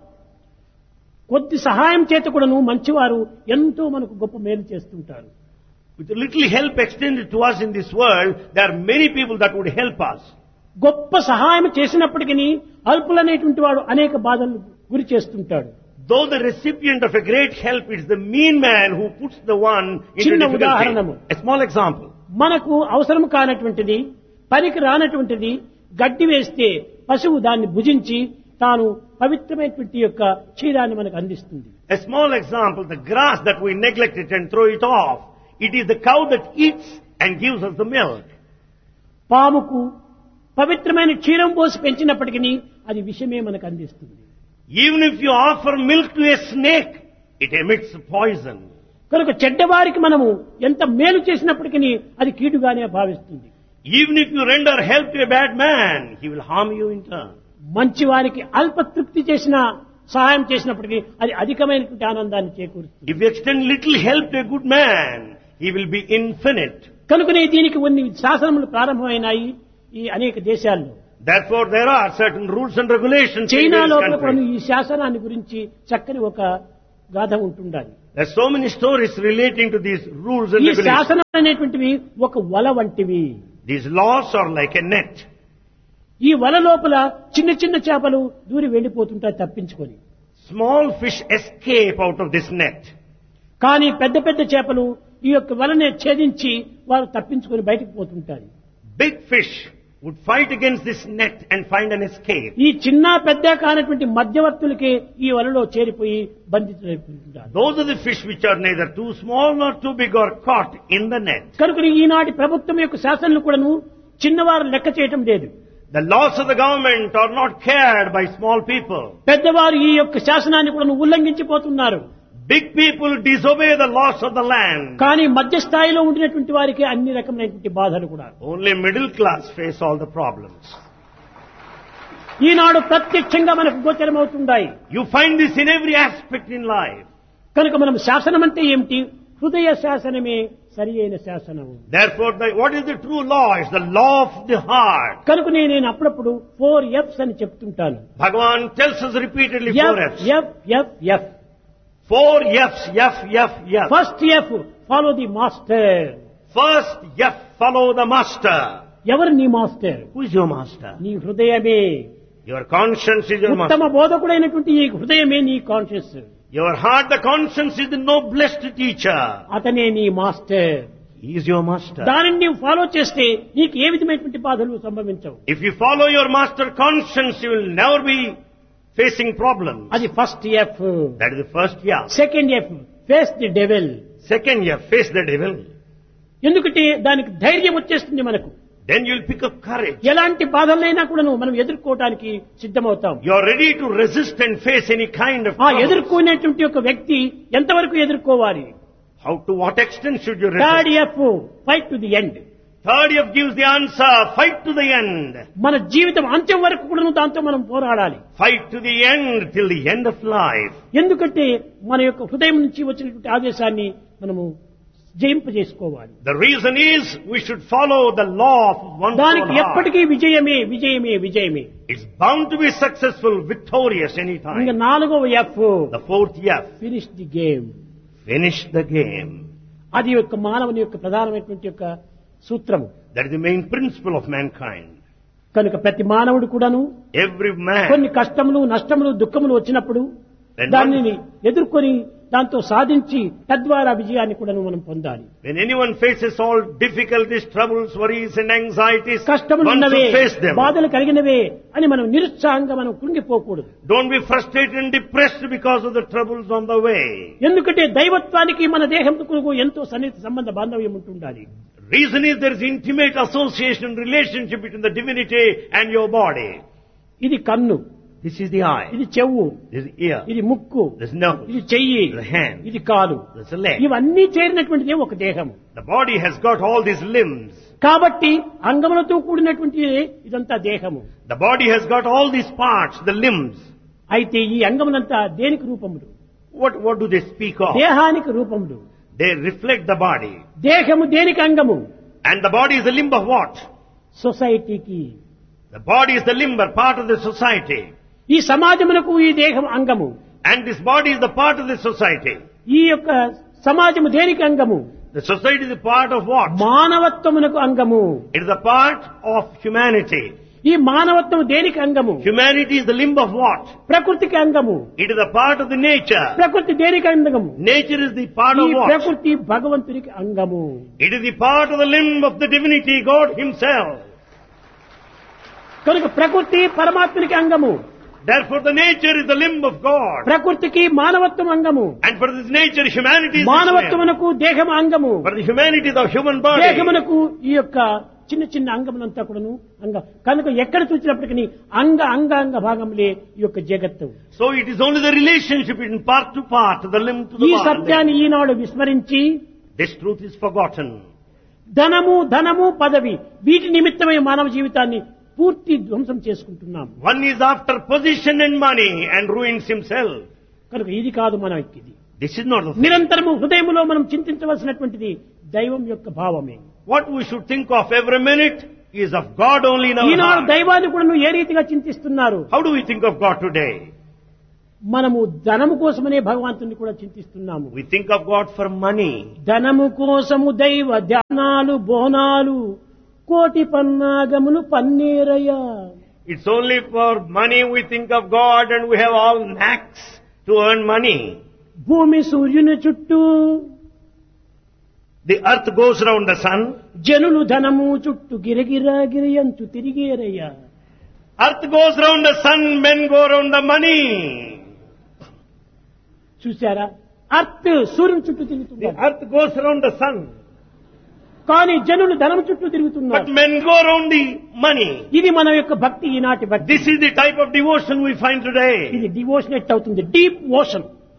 కొద్ది సహాయం చేత కూడాను మంచివారు ఎంతో మనకు గొప్ప మేలు చేస్తుంటారు With a little help extended to us in this world, there are many people that would help us. గొప్ప సహాయం చేసినప్పటికీ అల్పులనేటువంటి వాడు అనేక బాధలు గురి చేస్తుంటాడు Though the recipient of a great help is the mean man who puts the one into చిన్న difficulty. ఉదాహరణము. A small example. మనకు అవసరం కానటువంటిది పనికి రానటువంటిది గడ్డి వేస్తే పశువు దాన్ని భుజించి తాను పవిత్రమైనటువంటి యొక్క క్షీరాన్ని మనకు అందిస్తుంది A small example, the grass that we neglect it and throw it off, it is the cow that eats and gives us the milk. పాముకు పవిత్రమైన క్షీరం పోసి పెంచినప్పటికీ అది విషమే మనకు అందిస్తుంది Even if you offer milk to a snake, it emits poison. కనుక చెడ్డవారికి మనము ఎంత మేలు చేసినప్పటికీ అది కీడుగానే భావిస్తుంది Even if you render help to a bad man, he will harm you in turn. మంచి వారికి అల్ప తృప్తి చేసిన సహాయం చేసినప్పటికీ అది అధికమైనటువంటి ఆనందాన్ని చేకూరుస్తుంది If you extend little help to a good man, he will be infinite. కనుకనే దీనికి కొన్ని శాసనములు ప్రారంభమైనాయి ఈ అనేక దేశాల్లో Therefore, there are certain rules and regulations in China various లోపల కూడా countries. ఈ శాసనాన్ని గురించి చక్కని ఒక గాథ ఉంటుండాలి There are so many stories relating to these rules and ఈ regulations. శాసనం అనేటువంటివి ఒక వల వంటివి These laws are like a net. ఈ వల లోపల చిన్న చిన్న చేపలు దూరి వెళ్లిపోతుంటాయి తప్పించుకొని Small fish escape out of this net. కానీ పెద్ద పెద్ద చేపలు ఈ యొక్క వలనే ఛేదించి వారు తప్పించుకొని బయటకు పోతుంటారు Big fish would fight against this net and find an escape. ఈ చిన్న పెద్ద కానటువంటి మధ్యవర్తులకే ఈ వలలో చేరిపోయి బంధితులైపోతుంటారు Those are the fish which are neither too small nor too big are caught in the net. కనుక ఈనాటి ప్రభుత్వం యొక్క శాసనలు కూడాను చిన్నవారు లెక్క చేయటం లేదు The laws of the government are not cared by small people. పెద్దవారు ఈ యొక్క శాసనాన్ని కూడా ఉల్లంఘించిపోతున్నారు Big people disobey the laws of the land. కానీ మధ్య స్థాయిలో ఉండినటువంటి వారికి అన్ని రకమైనటువంటి బాధలు కూడా Only middle class face all the problems. ఈనాడు ప్రత్యక్షంగా మనకు గోచరమవుతుంటాయి You find this in every aspect in life. కనుక మనం శాసనం అంటే ఏమిటి హృదయ శాసనమే సరి అయిన శాసనం Therefore, the, what is the true law? It's the law of the heart. కనుక నేను నేను అప్పుడప్పుడు ఫోర్ ఎఫ్స్ అని చెప్తుంటాను Bhagavan tells us repeatedly four F F's. F F F Four F's, F, F, F. First F follow the master First F, follow the master. ఎవరు నీ master Who is your master? నీ హృదయమే Your conscience is your ఉత్తమ master. బోధకుడైనటువంటి ఈ హృదయమే నీ conscious Your heart, the conscience is the noblest teacher. అతనే నీ master He is your master. దానిని నీవు ఫాలో చేస్తే నీకు ఏ విధమైనటువంటి బాధలు సంభవించవు If you follow your master conscience, you will never be facing problems. అది first F That is the first F. Second F face the devil Second F, face the devil. ఎందుకంటే దానికి ధైర్యం వచ్చేస్తుంది మనకు Then you will pick up courage. ఎలాంటి బాధలైనా కూడా మనం ఎదుర్కోవడానికి సిద్ధమవుతాం You are ready to resist and face any kind of ఆ troubles. ఎదుర్కొనేటువంటి ఒక వ్యక్తి ఎంతవరకు ఎదుర్కోవాలి How to what extent should you third resist? F fight to the end Third F gives the answer. Fight to the end. మన జీవితం అంత్యం వరకు కూడా దాంతో మనం పోరాడాలి Fight to the end till the end of life. ఎందుకంటే మన యొక్క హృదయం నుంచి వచ్చినటువంటి ఆదేశాన్ని మనము జయింపజేసుకోవాలి The reason is we should follow the law of one's దానికి own heart. ఎప్పటికీ విజయమే విజయమే విజయమే It's bound to be successful, victorious ఇంకా anytime. నాలుగవ F The fourth F, finish the game finish the game. అది యొక్క మానవుని యొక్క ప్రధానమైనటువంటి యొక్క సూత్రము That is the main principle of mankind. కనుక ప్రతి మానవుడు కూడాను Every man, కొన్ని కష్టములు నష్టములు దుఃఖములు వచ్చినప్పుడు Then దానిని ఎదుర్కొని దాంతో సాధించి తద్వారా విజయాన్ని కూడా మనం పొందాలి when anyone faces all difficulties, troubles, worries and anxieties, కష్టములు one ఉన్నవే should face them. బాధలు కలిగినవే అని మనం నిరుత్సాహంగా మనం కృంగిపోకూడదు Don't be frustrated and depressed because of the troubles on the way. ఎందుకంటే దైవత్వానికి మన దేహంకు ఎంతో సన్నిహిత సంబంధ బాంధవ్యం ఉంటుండాలి Reason is there is intimate association, relationship between the divinity and your body. ఇది కన్ను This is the eye, ఇది చెవు this is ear, ఇది ముక్కు this is nose, ఇది చెయ్యి the hand, ఇది కాలు this is the leg. ఇవన్నీ చేరినటువంటిదే ఒక దేహం The body has got all these limbs. కాబట్టి అంగములతో కూడినటువంటి ఇదంతా దేహము The body has got all these parts, the limbs. అయితే ఈ అంగములంతా దేనికి రూపములు What, what do they speak of? దేహానికి రూపములు They reflect the body. దేహము దేనికి అంగము And the body is the limb of what? సొసైటీకి The body is the limb or part of the society. ఈ సమాజమునకు ఈ దేహం అంగము And this body is the part of the society. ఈ యొక్క సమాజము దేనికి అంగము The society is a part of what? మానవత్వమునకు అంగము It is a part of humanity. ఈ మానవత్వం దేనికి అంగము Humanity is the limb of what? ప్రకృతికి అంగము It is a part of the nature. ప్రకృతి దేనికి అంగము Nature is the part ఈ of what? ప్రకృతి భగవంతునికి అంగము It is the part of the limb of the divinity, God Himself. కనుక ప్రకృతి పరమాత్మనికి అంగము Therefore the nature is the limb of God. ప్రకృతికి మానవత్వం అంగము And for this nature, humanity is this limb. మానవత్వమునకు దేహం అంగము For the humanity, the human body. దేహమునకు ఈ యొక్క చిన్న చిన్న అంగములంతా కూడాను అంగ కనుక ఎక్కడ చూసినప్పటికీ అంగ అంగ అంగ భాగములే ఈ యొక్క జగత్తు So it is only the relationship between part to part, the limb to ఈ the body. సత్యాన్ని ఈనాడు విస్మరించి This truth is forgotten. ధనము ధనము పదవి వీటి నిమిత్తమై మానవ జీవితాన్ని పూర్తి ధ్వంసం చేసుకుంటున్నాం One is after position and money and ruins himself. కనుక ఇది కాదు మన ఇది This is not the thing. నిరంతరము హృదయములో మనం చింతించవలసినటువంటిది దైవం యొక్క భావమే What we should think of every minute is of God only in our Eenadu heart. దైవాన్ని కూడా ఏ రీతిగా చింతిస్తున్నారు How do we think of God today? మనము ధనము కోసమనే భగవంతుని కూడా చింతిస్తున్నాము We think of God for money. ధనము కోసము దైవ ధ్యానాలు బోనాలు కోటి పన్నాగములు పన్నీరయ్య It's only for money we think of God and we have all knacks to earn money. భూమి సూర్యుని చుట్టూ The earth goes around the sun. జనులు ధనము చుట్టూ గిరగిరా గిరియంచు తిరిగేరయ్య Earth goes around the sun, men go around the money. చూసారా అర్త్ సూర్యుని చుట్టూ The తిరుగుతున్నారు earth goes around the sun, కానీ జనులు ధనం చుట్టూ but తిరుగుతున్నారు men go around the money. ఇది మన యొక్క భక్తి ఈనాటి భక్తి This is the type of devotion we find today. ఇది డివోషన్ ఎట్ అవుతుంది deep ocean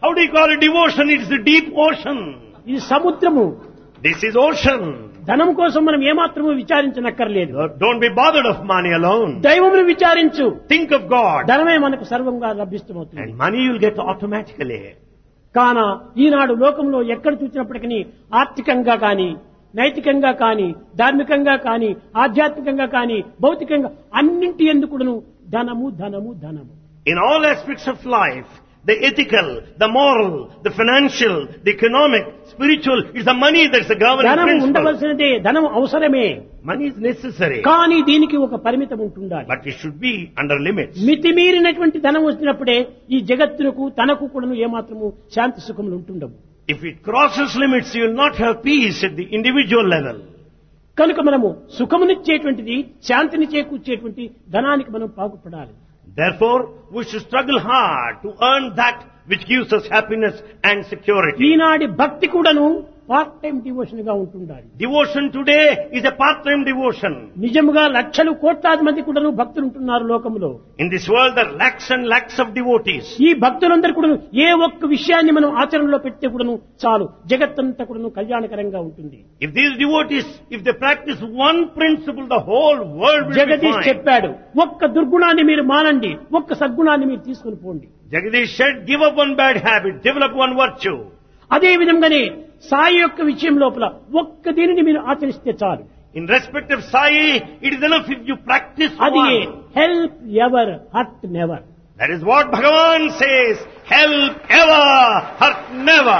How do you call it devotion? It's the deep ocean. ఇది సముద్రము This is ocean. ధనం కోసం మనం ఏమాత్రము విచారించనక్కర్లేదు Don't be bothered of money alone. దైవమును విచారించు Think of God. ధనమే మనకు సర్వంగా లభిస్తమవుతుంది And money you'll get automatically. కాన ఈనాడు లోకంలో ఎక్కడ చూసినప్పటికీ ఆర్థికంగా కానీ నైతికంగా కానీ ధార్మికంగా కానీ ఆధ్యాత్మికంగా కానీ భౌతికంగా అన్నింటి ఎందుకును ధనము ధనము ధనము In all aspects of life, the ethical, the moral, the financial, the economic, spiritual, it's the money that's the governing ధనం principle. ఉండవలసినదే ధనం అవసరమే Money is necessary, కానీ దీనికి ఒక పరిమితం ఉంటుండాలి but it should be under limits. మితిమీరినటువంటి ధనం వచ్చినప్పుడే ఈ జగత్తునకు తనకు కూడాను ఏమాత్రము శాంతి సుఖములు ఉంటుండవు If it crosses limits, you will not have peace at the individual level. కనుక మనము సుఖమునిచ్చేటువంటిది శాంతిని చేకూర్చేటువంటి ధనానికి మనం పాకుపడాలి Therefore, we should struggle hard to earn that which gives us happiness and security. ఈనాటి భక్తి కూడాను పార్ట్ టైం డివోషన్ గా ఉంటుండాలి Devotion today is a part-time devotion. నిజముగా లక్షలు కోట్లాది మంది కూడాను భక్తులు ఉంటున్నారు లోకంలో In this world, there are lakhs and lakhs of devotees. ఈ భక్తులందరూ కూడా ఏ ఒక్క విషయాన్ని మనం ఆచరణలో పెడితే కూడాను చాలు జగత్తంతా కూడాను కళ్యాణకరంగా ఉంటుంది If these devotees, if they practice one principle, the whole world will be Jagadish fine. చెప్పాడు ఒక్క దుర్గుణాన్ని మీరు మానండి ఒక్క సద్గుణాన్ని మీరు తీసుకుని పోండి Jagadish said, give up one bad habit, develop one virtue. అదే విధంగానే సాయి యొక్క విషయం లోపల ఒక్క దీనిని మీరు ఆచరిస్తే చాలు In respect of Sai, it is enough if you practice అది one. Help ever hurt never That is what Bhagavan says, help ever, hurt never.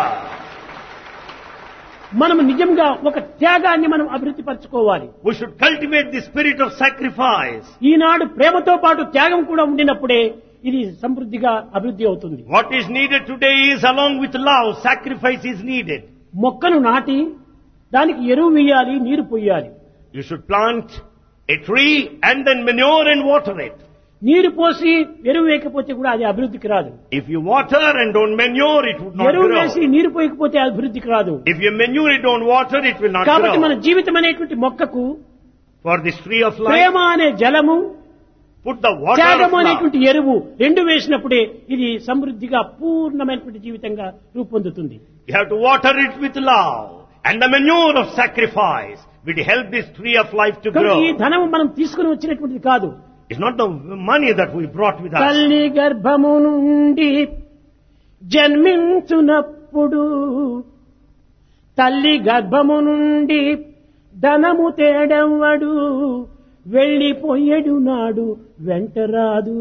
మనం నిజంగా ఒక త్యాగాన్ని మనం అభివృద్ధి పరచుకోవాలి We should cultivate the spirit of sacrifice. ఈనాడు ప్రేమతో పాటు త్యాగం కూడా ఉండినప్పుడే ఇది సమృద్ధిగా అభివృద్ధి అవుతుంది What is needed today is along with love, sacrifice is needed. మొక్కను నాటి దానికి ఎరువు వేయాలి నీరు పొయ్యాలి You should plant a tree and then manure and water it. నీరు పోసి ఎరువు వేయకపోతే కూడా అది అభివృద్ధికి రాదు If you water and don't manure, it would not ఎరువు grow. వేసి నీరు పోయకపోతే అభివృద్ధికి రాదు If you manure it, don't water, it will not కాబట్టి మన grow. జీవితం అనేటువంటి మొక్కకు For this tree of life, ప్రేమ అనే జలము put the water of త్యాగము love. అనేటువంటి ఎరువు రెండు వేసినప్పుడే ఇది సమృద్ధిగా పూర్ణమైనటువంటి జీవితంగా రూపొందుతుంది You have to water it with love. And the manure of sacrifice will help this tree of life to కనుక ఈ grow. ధనము మనం తీసుకుని వచ్చినటువంటిది కాదు It's not the money that we brought with us. తల్లి గర్భము నుండి జన్మించునప్పుడు తల్లి గర్భము నుండి ధనము తేడవ్వడు వెళ్ళిపోయేడు నాడు వెంటరాదు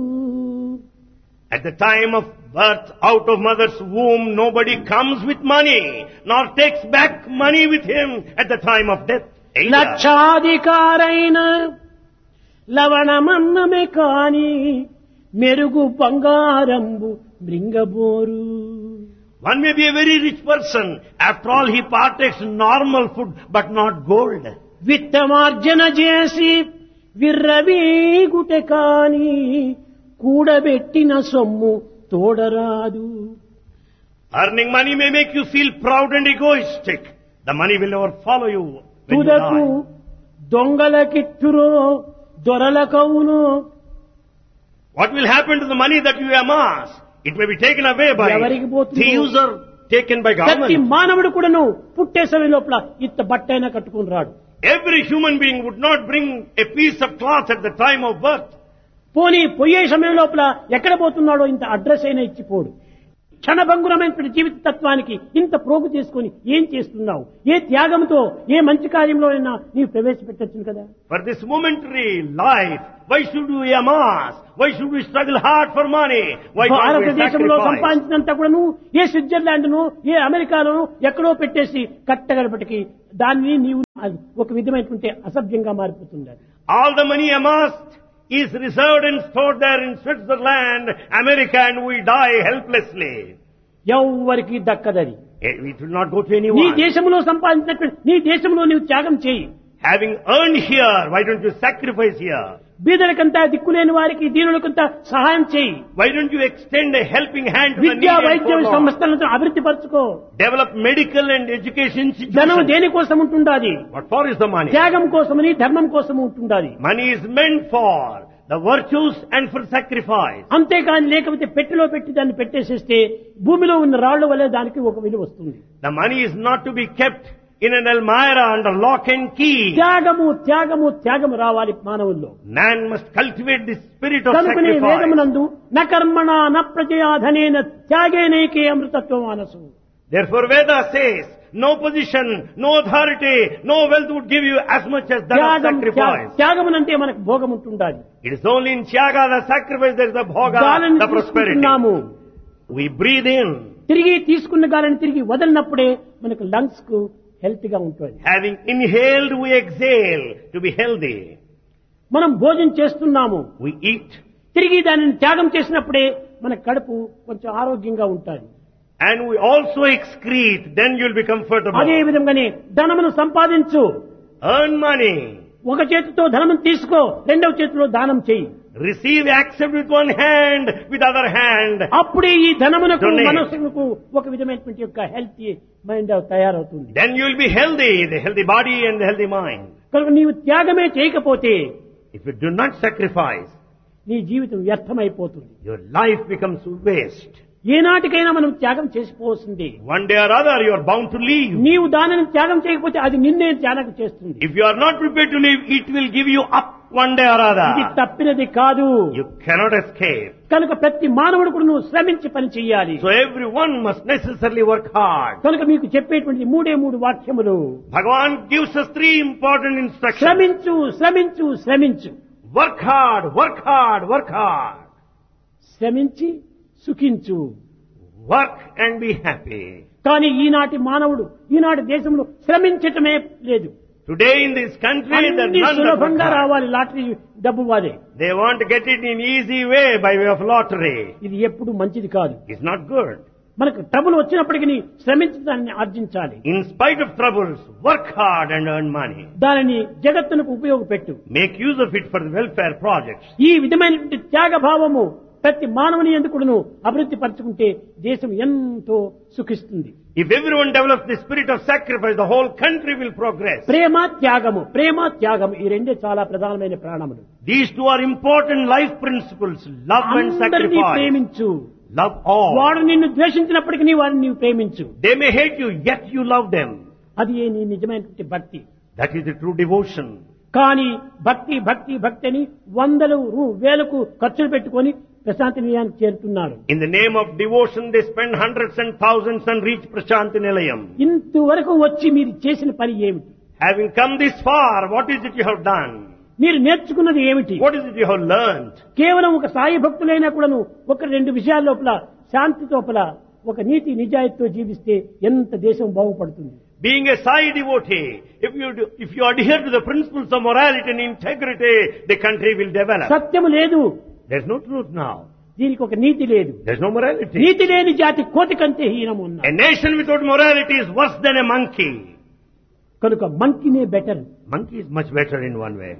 At the time of birth, out of mother's womb, nobody comes with money, nor takes back money with him at the time of death. either. లక్షాధికారైన లవణమన్నమే కాని మెరుగు బంగారంబు మృంగబోరు One may be a very rich person. After all, he partakes normal food, but not gold. విత్తమార్జన చేసి విర్రవీగుట కాని కూడబెట్టిన సొమ్ము తోడరాదు Earning money may make you feel proud and egoistic. The money will never follow you when you తుదకు die. దొంగలకిట్టురో దొరలకవును What will happen to the money that you amass? It may be taken away by ఎవరికి పోతుందో? thieves or taken by ప్రతి government. మానవుడు కూడాను పుట్టే సమయం లోపల ఇత్త బట్టైనా కట్టుకుని రాడు Every human being would not bring a piece of cloth at the time of birth. పోనీ పోయే సమయం లోపల ఎక్కడ పోతున్నాడో ఇంత అడ్రస్ అయినా ఇచ్చిపోడు క్షణభంగురమైనటువంటి జీవిత తత్వానికి ఇంత ప్రోగు చేసుకొని ఏం చేస్తున్నావు ఏ త్యాగంతో ఏ మంచి కార్యంలో అయినా నీవు ప్రవేశపెట్టచ్చు కదా For this momentary life, why should we amass? Why should we struggle hard for money? Why can't we భారతదేశంలో sacrifice? సంపాదించినంత కూడాను ఏ స్విట్జర్లాండ్ ను ఏ అమెరికాలోను ఎక్కడో పెట్టేసి కట్టగడపటికి దాన్ని నీవు అది ఒక విధమైనటువంటి అసభ్యంగా మారిపోతుంది అది. All the money amassed is reserved and stored there in Switzerland, America, and we die helplessly. ఎవ్వరికి దక్కదది Eh, It will not go to నీ anyone. దేశంలో సంపాదించినటువంటి నీ దేశంలో నీవు త్యాగం చేయి Having earned here, why don't you sacrifice here? బీదలకంతా దిక్కులేని వారికి దీనులకంతా సహాయం చేయి Why don't you extend a helping hand to the విద్యా needy and వైద్య forlorn? సంస్థలను అభివృద్ధి పరచుకో Develop medical and education ధనం institutions. దేనికోసం ఉంటుండాది What for is the money? త్యాగం కోసమని ధర్మం కోసం ఉంటుండాది Money is meant for the virtues and for sacrifice. అంతేకాని లేకపోతే పెట్టెలో పెట్టి దాన్ని పెట్టేసేస్తే భూమిలో ఉన్న రాళ్ల వల్లే దానికి ఒక విలువ వస్తుంది The money is not to be kept in an Elmira under lock and key. త్యాగము త్యాగము త్యాగము రావాలి మానవుల్లో Man must cultivate the spirit of కనుకనే sacrifice. వేదమునందు న కర్మణ న ప్రజయాధనేన త్యాగేనైకే అమృతత్వం మనసు Therefore Veda says, no position, no authority, no wealth would give you as much as that of త్యాగం sacrifice. త్యాగమునంటే మనకు భోగం ఉంటుండాలి It is only in Tyaga, the sacrifice, there is the bhoga, గాలిని the prosperity. తీసుకుంటున్నాము We breathe in, తిరిగి తీసుకున్న గాలిని తిరిగి వదిలినప్పుడే మనకు లంగ్స్ కు హెల్త్ గా ఉంటుంది having inhaled, we exhale to be healthy. మనం భోజనం చేస్తున్నాము We eat, తిరిగి దానిని త్యాగం చేసినప్పుడే మన కడుపు కొంచెం ఆరోగ్యంగా ఉంటుంది and we also excrete, then you'll be comfortable. అదే విధంగానే ధనమును సంపాదించు Earn money, ఒక చేతితో ధనము తీసుకో రెండవ చేతిలో దానం చేయి receive, accept with one hand, with other hand. అప్పుడే ఈ ధనమునకు Donate. మనస్సుకు ఒక విధమైనటువంటి యొక్క హెల్తీ మైండ్ తయారవుతుంది Then you'll be healthy, the healthy body and the healthy mind. కనుక నీవు త్యాగమే చేయకపోతే If you do not sacrifice, నీ జీవితం వ్యర్థమైపోతుంది your life becomes waste. ఏనాటికైనా మనం త్యాగం చేసిపోవలసింది One day or other, you are bound to leave. నీవు దానిని త్యాగం చేయకపోతే అది నిన్నే త్యాగం చేస్తుంది If you are not prepared to leave, it will give you up one day or ఇది other. తప్పినది కాదు You cannot escape. కనుక ప్రతి మానవుడు కూడా నువ్వు శ్రమించి పని చెయ్యాలి So everyone must necessarily work hard. కనుక మీకు చెప్పేటువంటి మూడే మూడు వాక్యములు Bhagavan gives us three important instructions. శ్రమించు శ్రమించు శ్రమించు Work hard, work hard, work hard. శ్రమించి సుఖించు Work and be happy. కానీ ఈనాటి మానవుడు ఈనాటి దేశంలో శ్రమించటమే లేదు Today in this country, there అన్ని are none that work సులభంగా hard. రావాలి లాటరీ డబ్బు వాదే They want to get it in easy way by way of lottery. ఇది ఎప్పుడు మంచిది కాదు It's not good. మనకు ట్రబుల్ వచ్చినప్పటికీ శ్రమించి దాన్ని ఆర్జించాలి In spite of troubles, work hard and earn money. దానిని జగత్తునకు ఉపయోగపెట్టు Make use of it for the welfare projects. ఈ విధమైనటువంటి త్యాగ భావము ప్రతి మానవుని ఎందుకును అభివృద్ధి పరచుకుంటే దేశం ఎంతో సుఖిస్తుంది If everyone develops the spirit of sacrifice, the whole country will progress. ప్రేమ త్యాగము ప్రేమ త్యాగము ఈ రెండే చాలా ప్రధానమైన ప్రాణములు These two are important life principles. Love and అందరినీ sacrifice. ప్రేమించు Love all. వాడు నిన్ను ద్వేషించినప్పటికీ నీ వాడిని నీవు ప్రేమించు They may hate you, yet you love them. అది ఏ నీ నిజమైనటువంటి భక్తి That is the true devotion. కానీ భక్తి భక్తి భక్తి అని వందలు రూ- వేలకు ఖర్చులు పెట్టుకొని ప్రశాంతి నిలయానికి చేరుతున్నారు In the name of devotion, they spend hundreds and thousands and reach Prashanti Nilayam. ఇంతవరకు వచ్చి మీరు చేసిన పని ఏమిటి Having come this far, what is it you have done? మీరు నేర్చుకున్నది ఏమిటి What is it you have learned? కేవలం ఒక సాయి భక్తులైనా కూడాను ఒక రెండు విషయాల లోపల శాంతి లోపల ఒక నీతి నిజాయితీతో జీవిస్తే ఎంత దేశం బాగుపడుతుంది Being a Sai devotee, if you, do, if you adhere to the principles of morality and integrity, the country will develop. సత్యము లేదు There's no truth now. దీనికి ఒక నీతి లేదు There's no morality. నీతి లేని జాతి కోతి కంటే హీనము ఉన్నా A nation without morality is worse than a monkey. కనుక మంకినే better Monkey is much better in one way.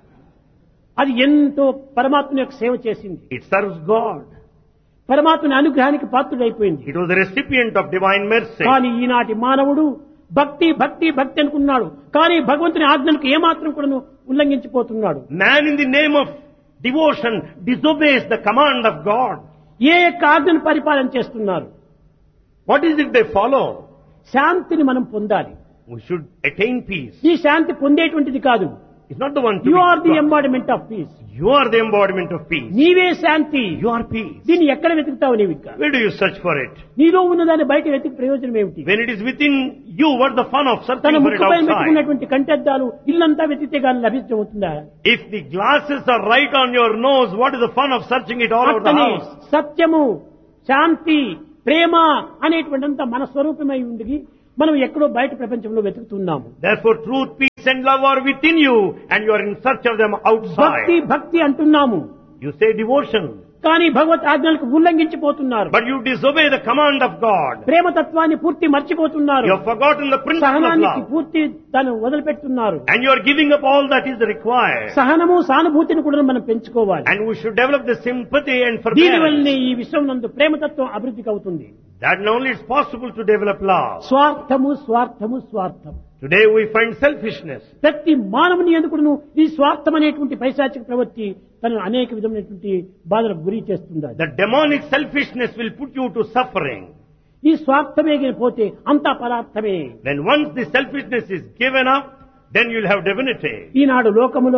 అది ఎంతో పరమాత్మ యొక్క సేవ చేసింది It serves God. పరమాత్మని అనుగ్రహానికి పాత్రుడైపోయింది It was the recipient of divine mercy. కానీ ఈనాటి మానవుడు భక్తి భక్తి భక్తి అనుకున్నాడు కానీ భగవంతుని ఆజ్ఞలకు ఏమాత్రం కూడా ఉల్లంఘించిపోతున్నాడు Man in the name of devotion disobeys the command of God. ఏ యొక్క ఆజ్ఞను పరిపాలన చేస్తున్నారు What is it they follow? శాంతిని మనం పొందాలి We should attain peace. ఈ శాంతి పొందేటువంటిది కాదు It's not the one to you be are the got. Embodiment of peace You are the embodiment of peace. నీవే శాంతి You are peace. దీన్ని ఎక్కడ వెతుకుతావు నీవు ఇంకా Where do you search for it? నీలో ఉన్నదాన్ని బయట వెతికి ప్రయోజనం ఏమిటి When it is within you, what's the fun of తన searching for it ముక్కుపై outside? పెట్టుకున్నటువంటి కంటెద్దాలు ఇల్లంతా వెతికితే కానీ లభించబోతుందా If the glasses are right on your nose, what is the fun of searching it all over the అట్లనే house? సత్యము శాంతి ప్రేమ అనేటువంటింత మన స్వరూపమై ఉండి మనం ఎక్కడో బయట ప్రపంచంలో వెతుకుతున్నాము Therefore, truth, peace and love are within you and you are in search of them భక్తి outside. భక్తి అంటున్నాము You say devotion, కానీ భగవత్ ఆజ్ఞలకు ఉల్లంఘించిపోతున్నారు but you disobey the command of God. ప్రేమతత్వాన్ని పూర్తి మర్చిపోతున్నారు You have forgotten the principle of సహనానికి love. పూర్తి దాన్ని వదిలిపెడుతున్నారు And you are giving up all that is required. సహనము సానుభూతిని కూడా మనం పెంచుకోవాలి And we should develop the sympathy and దీని forbearance. వల్లనే ఈ విశ్వం నందు ప్రేమతత్వం అభివృద్ధికి అవుతుంది That only is possible to develop love. స్వార్థము స్వార్థము స్వార్థం Today we find selfishness. ప్రతి మానవుని ఎందుకును ఈ స్వార్థం అనేటువంటి పైశాచిక ప్రవృత్తి తనను అనేక విధమైనటువంటి బాధలకు గురి చేస్తుంది The demonic selfishness will put you to suffering. ఈ స్వార్థమే గిన పోతే అంతా పదార్థమే When once the selfishness is given up, then you'll have divinity. ఈనాడు లోకములో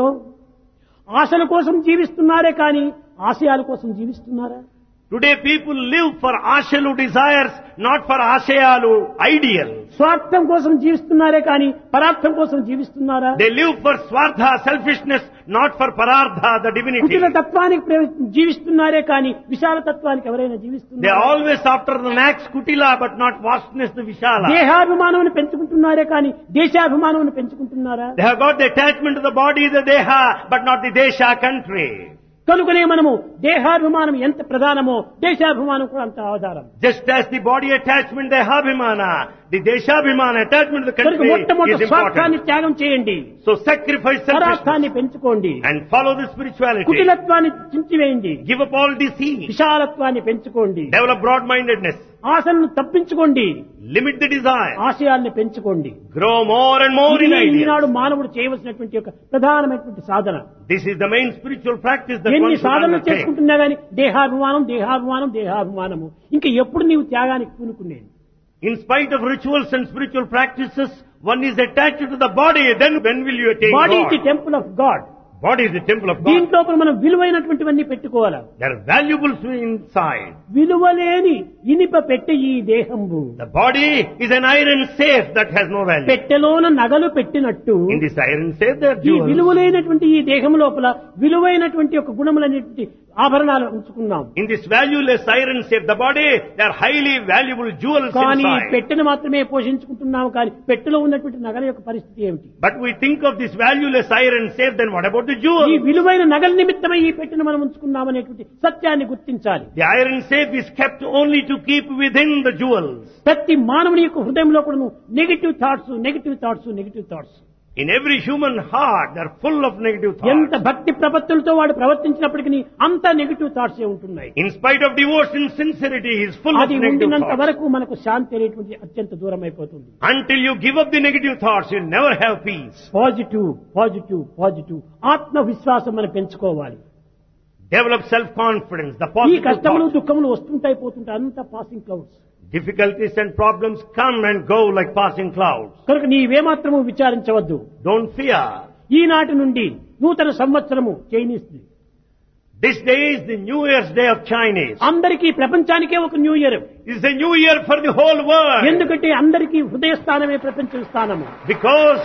ఆశల కోసం జీవిస్తున్నారే కానీ ఆశయాల కోసం జీవిస్తున్నారా Today people live for Ashalu desires, not for Ashayalu ideal. స్వార్థం కోసం జీవిస్తున్నారే కానీ పదార్థం కోసం జీవిస్తున్నారా They live for Swartha, selfishness, not for Parardha, the divinity. కుటిల తత్వానికి ప్రే- జీవిస్తున్నారే కానీ విశాల తత్వానికి ఎవరైనా They జీవిస్తున్నారా are always after the max Kutila, but not vastness, the Vishala. దేహాభిమానం పెంచుకుంటున్నారే కానీ దేశాభిమానం పెంచుకుంటున్నారా They have got the attachment to the body, the Deha, but not the Desha country. కనుకనే మనము దేహాభిమానం ఎంత ప్రధానమో దేశాభిమానం కూడా అంత ఆధారం Just as the body attachment, the Habhimana, the Deshabhimana attachment to the కనుక country మొట్టమొదటి is స్వార్థాన్ని important. త్యాగం చేయండి So sacrifice selfishness పదార్థాన్ని పెంచుకోండి and follow the spirituality. కుటిలత్వాన్ని చించివేయండి Give up all deceit. విశాలత్వాన్ని పెంచుకోండి Develop broad-mindedness. ఆశలను తప్పించుకోండి Limit the desire. ఆశయాల్ని పెంచుకోండి Grow more and more in ఇదే ఈనాడు ideas. మానవుడు చేయవలసినటువంటి ఒక ప్రధానమైనటువంటి సాధన This is the main spiritual practice that one ఎన్ని should సాధనలు undertake. చేసుకుంటున్నా గానీ దేహాభిమానం దేహాభిమానం దేహాభిమానము ఇంకా ఎప్పుడు నీవు త్యాగానికి పూనుకునేది In spite of rituals and spiritual practices, one is attached to the body. Then when will you attain body is the God? Temple of God Body is the temple of God. దీంట్లో మనం విలువైనటువంటివన్నీ పెట్టుకోవాలి There are valuables inside. విలువలేని ఇనిప పెట్టె ఈ దేహంబు The body is an iron safe that has no value. పెట్టెలోన నగలు పెట్టినట్టు In this iron safe there are ఈ jewels. విలువలైనటువంటి ఈ దేహం లోపల విలువైనటువంటి ఒక గుణములనేటువంటి ఆభరణాలు ఉంచుకున్నాం In this valueless iron safe, the body, there are highly valuable jewels కానీ inside. పెట్టెను మాత్రమే పోషించుకుంటున్నాము కానీ పెట్టెలో ఉన్నటువంటి నగల యొక్క పరిస్థితి ఏమిటి But we think of this valueless iron safe, then what about the ఈ jewels? విలువైన నగల నిమిత్తమై ఈ పెట్టెను మనం ఉంచుకున్నాం అనేటువంటి సత్యాన్ని గుర్తించాలి The iron safe is kept only to keep within the jewels. ప్రతి మానవుని యొక్క హృదయంలో కూడా negative thoughts negative thoughts negative thoughts In every human heart, they are full of negative ఎంత thoughts. భక్తి ప్రపత్తులతో వాడు ప్రవర్తించినప్పటికీ అంతా నెగిటివ్ థాట్స్ ఉంటున్నాయి In spite of devotion, sincerity he is full of అది negative ఉండినంత thoughts. వరకు మనకు శాంతి అనేటువంటి అత్యంత దూరం అయిపోతుంది Until you give up the negative thoughts, you'll never have peace. Positive positive positive ఆత్మవిశ్వాసం మనం పెంచుకోవాలి Develop self-confidence, the ఈ positive కష్టములు thoughts. దుఃఖములు వస్తుంటాయి పోతుంటాయి అంతా passing clouds Difficulties and problems come and go like passing clouds. కనుక నీవేమాత్రము విచారించవద్దు Don't fear. ఈనాటి నుండి నూతన సంవత్సరము Chinese This day is the New Year's Day of Chinese. అందరికీ ప్రపంచానికే ఒక new year It's a new year for the whole world. ఎందుకంటే అందరికీ హృదయ స్థానమే ప్రపంచ స్థానము Because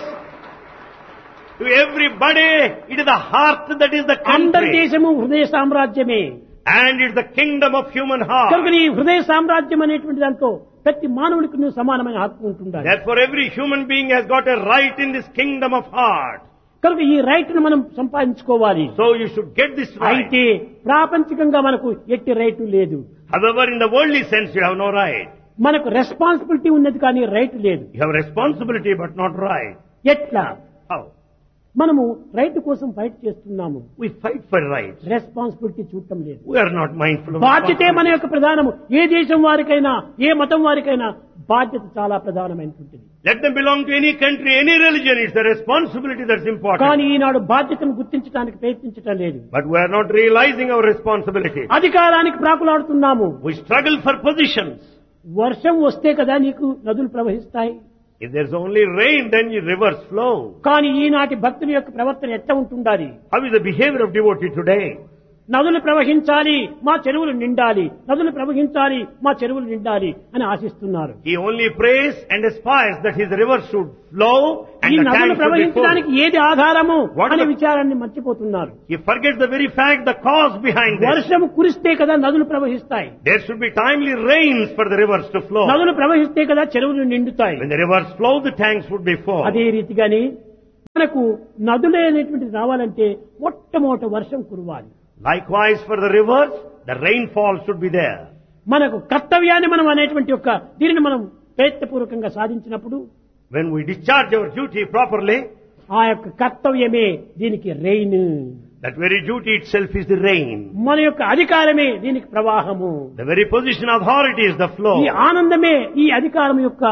to everybody, it is the heart that is the అందరి country. దేశము హృదయ సామ్రాజ్యమే And it's the kingdom of human heart. కనుక నీ హృదయ సామ్రాజ్యం అనేటువంటి దాంతో ప్రతి మానవుడికి నువ్వు సమానమైన హక్కు ఉంటుండాలి Therefore, every human being has got a right in this kingdom of heart. కనుక ఈ రైట్ ను మనం సంపాదించుకోవాలి So you should get this right. అయితే ప్రాపంచికంగా మనకు ఎట్టి రైటు లేదు However, in the worldly sense, you have no right. మనకు రెస్పాన్సిబిలిటీ ఉన్నది కానీ రైట్ లేదు You have responsibility, but not right. ఎట్లా How? మనము రైట్ కోసం ఫైట్ చేస్తున్నాము We fight for rights. Responsibility చూడటం లేదు We are not mindful of బాధ్యతే మన responsibility. యొక్క ప్రధానము ఏ దేశం వారికైనా ఏ మతం వారికైనా బాధ్యత చాలా ప్రధానమైనటువంటిది Let them belong to any country, any religion. It's the responsibility that's important. కానీ ఈనాడు బాధ్యతను గుర్తించడానికి ప్రయత్నించటం లేదు But we are not realizing our responsibility. అధికారానికి ప్రాకులాడుతున్నాము We struggle for positions. వర్షం వస్తే కదా నీకు నదులు ప్రవహిస్తాయి If there's only rain, then you rivers flow. కానీ ఈనాటి భక్తుని యొక్క ప్రవర్తన ఎట్లా ఉంటుండాలి How is the behavior of devotee today? నదులు ప్రవహించాలి మా చెరువులు నిండాలి నదులు ప్రవహించాలి మా చెరువులు నిండాలి అని ఆశిస్తున్నారు He only prays and aspires that his rivers should flow and ఈ the నదులు tanks should be ప్రవహించడానికి full. ఏది ఆధారము What అనే the- విచారాన్ని మర్చిపోతున్నారు He forgets the very fact, the cause behind this. వర్షం కురిస్తే కదా నదులు ప్రవహిస్తాయి There should be timely rains for the rivers to flow. నదులు ప్రవహిస్తే కదా చెరువులు నిండుతాయి When the rivers flow, the tanks would be full. అదే రీతిగానే మనకు నదులే అనేటువంటిది రావాలంటే మొట్టమొదట వర్షం కురవాలి Likewise, for the rivers, the rainfall should be there. మనకు కర్తవ్యాన్ని మనం అనేటువంటి యొక్క దీనిని మనం ప్రయత్నపూర్వకంగా సాధించినప్పుడు When we discharge our duty properly, ఆ యొక్క కర్తవ్యమే దీనికి రెయిన్ That very duty itself is the rain. మన యొక్క అధికారమే దీనికి ప్రవాహము The very position of authority is the flow. ఈ ఆనందమే ఈ అధికారం యొక్క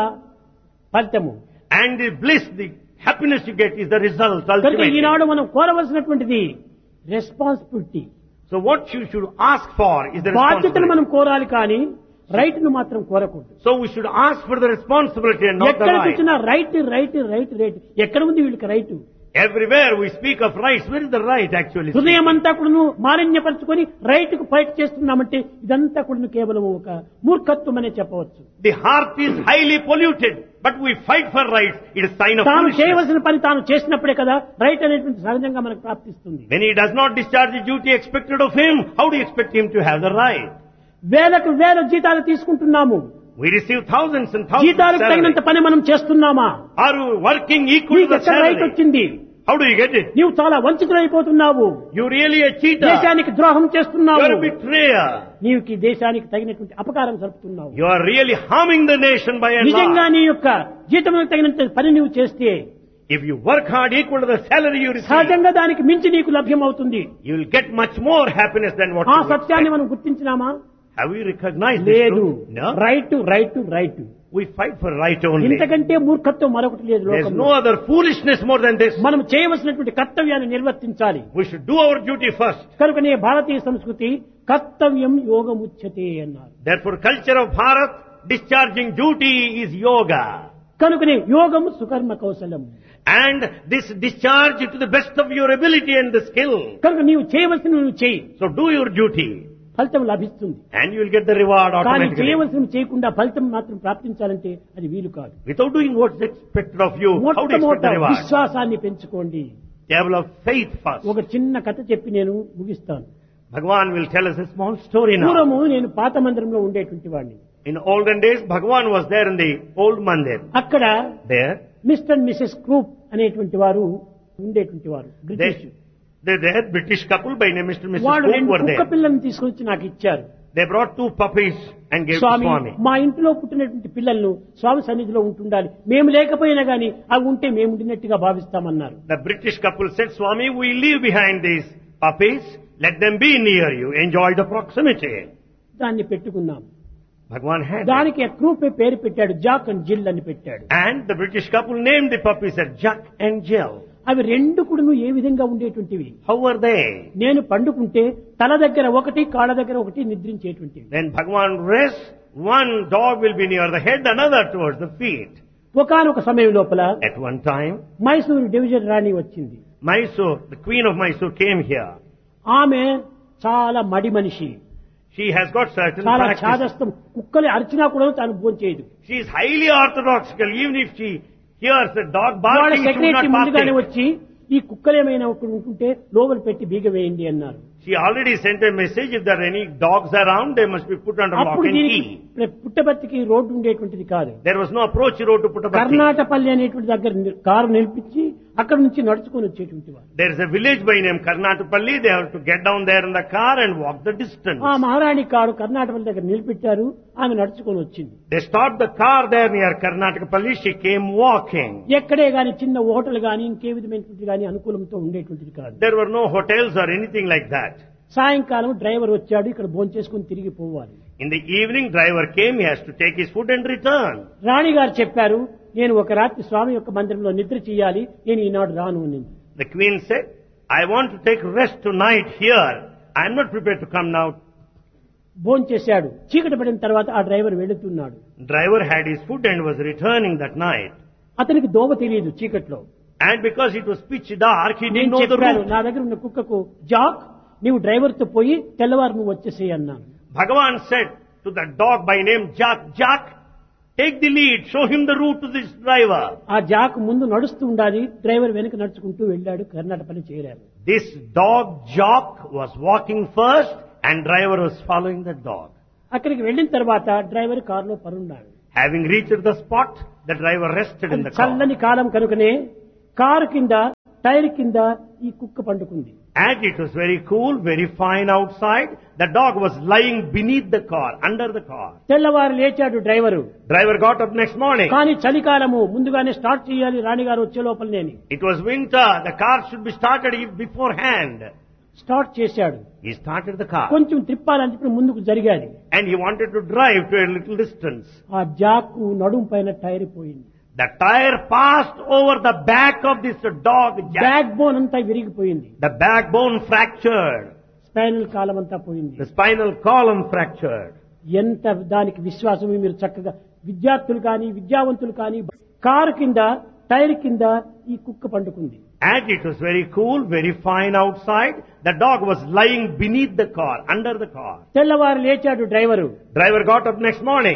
ఫలితము And the bliss, the happiness you get is the result కనుక ultimately. ఈనాడు మనం కోరవలసినటువంటిది responsibility So what you should ask for is the బాధ్యతను responsibility. మనం కోరాలి కానీ రైట్ ను మాత్రం కోరకూడదు So we should ask for the responsibility and not the ఎక్కడ right. చూసినా రైట్ రైట్ రైట్ రైట్ ఎక్కడ ఉంది వీళ్ళకి right Everywhere we speak of rights, where is the right actually? హృదయం అంతా కూడా మాలిన్యపరుచుకొని రైట్ కు ఫైట్ చేస్తున్నామంటే ఇదంతా కూడా కేవలం ఒక మూర్ఖత్వం అనే చెప్పవచ్చు The heart is highly polluted, but we fight for rights. It is sign of తాను foolishness. చేయవలసిన పని తాను చేసినప్పుడే కదా రైట్ అనేటువంటి సహజంగా మనకు ప్రాప్తిస్తుంది When he does not discharge the duty expected of him, how do you expect him to have the right? వేలకు వేల జీతాలు తీసుకుంటున్నాము We receive thousands and thousands of జీతాలకు తగినంత salary. పని మనం చేస్తున్నామా Are you working equal to నీకు the ఎక్కడ రైట్ salary? వచ్చింది How do you get it? నీవు చాలా వంచితులైపోతున్నావు You really a cheater. దేశానికి ద్రోహం చేస్తున్నావు You are a betrayer. నీవు ఈ దేశానికి తగినటువంటి అపకారం జరుపుతున్నావు You are really harming the nation by and నిజంగా large. నీ యొక్క జీతములకు తగినంత పని నీవు చేస్తే If you work hard equal to the salary you receive, సహజంగా దానికి మించి నీకు లభ్యం అవుతుంది you will get much more happiness than what ఆ you సత్యాన్ని expect. మనం గుర్తించినామా Have we recognized this లేదు truth? No. Right right right We fight for right only. ఇంతకంటే మూర్ఖత్వం మరొకటి లేదు There's లోకంలో no other foolishness more than this. మనం చేయవలసినటువంటి కర్తవ్యాన్ని నిర్వర్తించాలి We should do our duty first. కనుకనే భారతీయ సంస్కృతి కర్తవ్యం యోగముచ్యతే అన్నారు Therefore, culture of Bharat, discharging duty is yoga. కనుకనే యోగం సుకర్మ కౌశలం And this discharge to the best of your ability and the skill. కనుక నీవు చేయవలసిన నువ్వు చేయి So do your duty ఫలితం లభిస్తుంది and you will get the reward కానీ automatically. చేయవలసిన చేయకుండా ఫలితం మాత్రం ప్రాప్తించాలంటే అది వీలు కాదు Without doing what's expected of you, how do you expect మొట్టమొదట the reward? విశ్వాసాన్ని పెంచుకోండి Develop faith first. ఒక చిన్న కథ చెప్పి నేను ముగిస్తాను Bhagavan will tell us a small story now. పూర్వము నేను పాత మందిరంలో ఉండేటువంటి వాడిని In olden days, Bhagavan was there in the old mandir. అక్కడ There, Mr and Mrs Krupp అనేటువంటి వారు ఉండేటువంటి వారు British they, they, there, British couple by name Mr. and Mrs. వాళ్ళు Cook రెండు were కుక్క there. పిల్లల్ని తీసుకొచ్చి నాకు ఇచ్చారు They brought two puppies and gave to Swamy Swami. మా ఇంట్లో పుట్టినటువంటి పిల్లలను స్వామి సన్నిధిలో ఉంటుండాలి మేము లేకపోయినా గాని అవి ఉంటే మేము ఉండినట్టుగా భావిస్తామన్నారు The British couple said, Swami, we leave behind these puppies. Let them be near you. Enjoy the proximity. దాన్ని పెట్టుకున్నాం Bhagavan had it. దానికి ఆ క్రూప్ పేరు పెట్టాడు జాక్ అండ్ జిల్ అని పెట్టాడు And the British couple named the puppies as Jack and Jill. అవి రెండు కూడా ఏ విధంగా ఉండేటువంటివి How were they? నేను పండుకుంటే తల దగ్గర ఒకటి కాళ్ళ దగ్గర ఒకటి నిద్రించేటువంటివి When Bhagavan rests, one dog will be near the head, another towards the feet. ఒకనొక సమయం లోపల At one time, Mysore division రాణి వచ్చింది Mysore, the queen of Mysore came here. ఆమె చాలా మడి మనిషి She has got certain చాలా practice. ఛాదస్తం కుక్కలు అరిచినా కూడా తాను భోంచేయదు She is highly orthodoxical. Even if she hears a dog వాళ్ళ barking, she will secretary not ముందుగానే partake. వచ్చి ఈ కుక్కలు ఏమైనా ఒకటి ఉంటుంటే లోపల పెట్టి బీగ వేయండి అన్నారు She already sent a message. If there are any dogs around, they must be put under lock అప్పుడు and దీనికి key. పుట్టబర్తికి రోడ్డు ఉండేటువంటిది కాదు There was no approach road to Puttaparthi. కర్ణాటపల్లి అనేటువంటి దగ్గర ని- కారు నిలిపించి అక్కడ నుంచి నడుచుకొని వచ్చేటువంటి వారు There is a village by name Karnatapalli. They have to get down there in the car and walk the distance. ఆ మహారాణి కారు కర్ణాటపల్లి దగ్గర నిలిపెట్టారు ఆమె నడుచుకొని వచ్చింది They stopped the car there near Karnatapalli. She came walking. ఎక్కడే గాని చిన్న hotel గాని ఇంకే విధమైనటువంటి గాని అనుకూలంతో ఉండేటువంటిది కాదు There were no hotels or anything like that. సాయంకాలం డ్రైవర్ వచ్చాడు ఇక్కడ భోంచేసుకుని తిరిగి పోవాలి In the evening, driver came. He has to take his food and return. రాణి గారు చెప్పారు నేను ఒక రాత్రి స్వామి యొక్క మందిరంలో నిద్ర చేయాలి నేను ఈనాడు రాను అని The queen said, I want to take rest tonight here. I am not prepared to come now. భోంచేశాడు చీకటి పడిన తర్వాత ఆ డ్రైవర్ వెళుతున్నాడు Driver had his food and was returning that night. అతనికి దోవ తెలియదు చీకట్లో And because it was pitch dark, he didn't నేను know the చెప్పాను route. నా దగ్గర ఉన్న కుక్కకు జాక్ నీవు డ్రైవర్ తో పోయి తెల్లవారు నువ్వు వచ్చేసేయి అన్నాను Bhagavan said to the dog by name Jack, Jack, take the lead, show him the route to this driver. ఆ జాక్ ముందు నడుస్తూ ఉండాలి డ్రైవర్ వెనక నడుచుకుంటూ వెళ్ళాడు కర్ణాటకపల్లి చేరారు This dog Jock was walking first and driver was following the dog. అక్కడికి వెళ్ళిన తర్వాత డ్రైవర్ కారులో పరున్నాడు Having reached the spot, the driver rested in అది the car. చల్లని కాలం కనుకనే కారు కింద టైర్ కింద ఈ కుక్క పండుకుంది And it was very cool, very fine outside. The dog was lying beneath the car, under the car. తెల్లవారు లేచాడు driver Driver got up next morning. కానీ చలికాలము ముందుగానే స్టార్ట్ చేయాలి రాణిగారు వచ్చే లోపలనేని It was winter. The car should be started if beforehand. Start చేశాడు He started the car కొంచెం తిప్పాలని చెప్పి ముందుకు జరిగాడు and he wanted to drive to a little distance. ఆ జాక్ నడుం పైన టైర్ పోయింది The tire passed over the back of this dog. Jack. Backbone అంతా విరిగిపోయింది The backbone fractured. Spinal column అంతా పోయింది The spinal column fractured. ఎంత దానికి విశ్వాసమే మీరు చక్కగా విద్యార్థులు కానీ విద్యావంతులు కానీ కారు కింద టైర్ కింద ఈ కుక్క పండుకుంది And it was very cool, very fine outside. The dog was lying beneath the car, under the car. తెల్లవారు లేచాడు driver Driver got up next morning.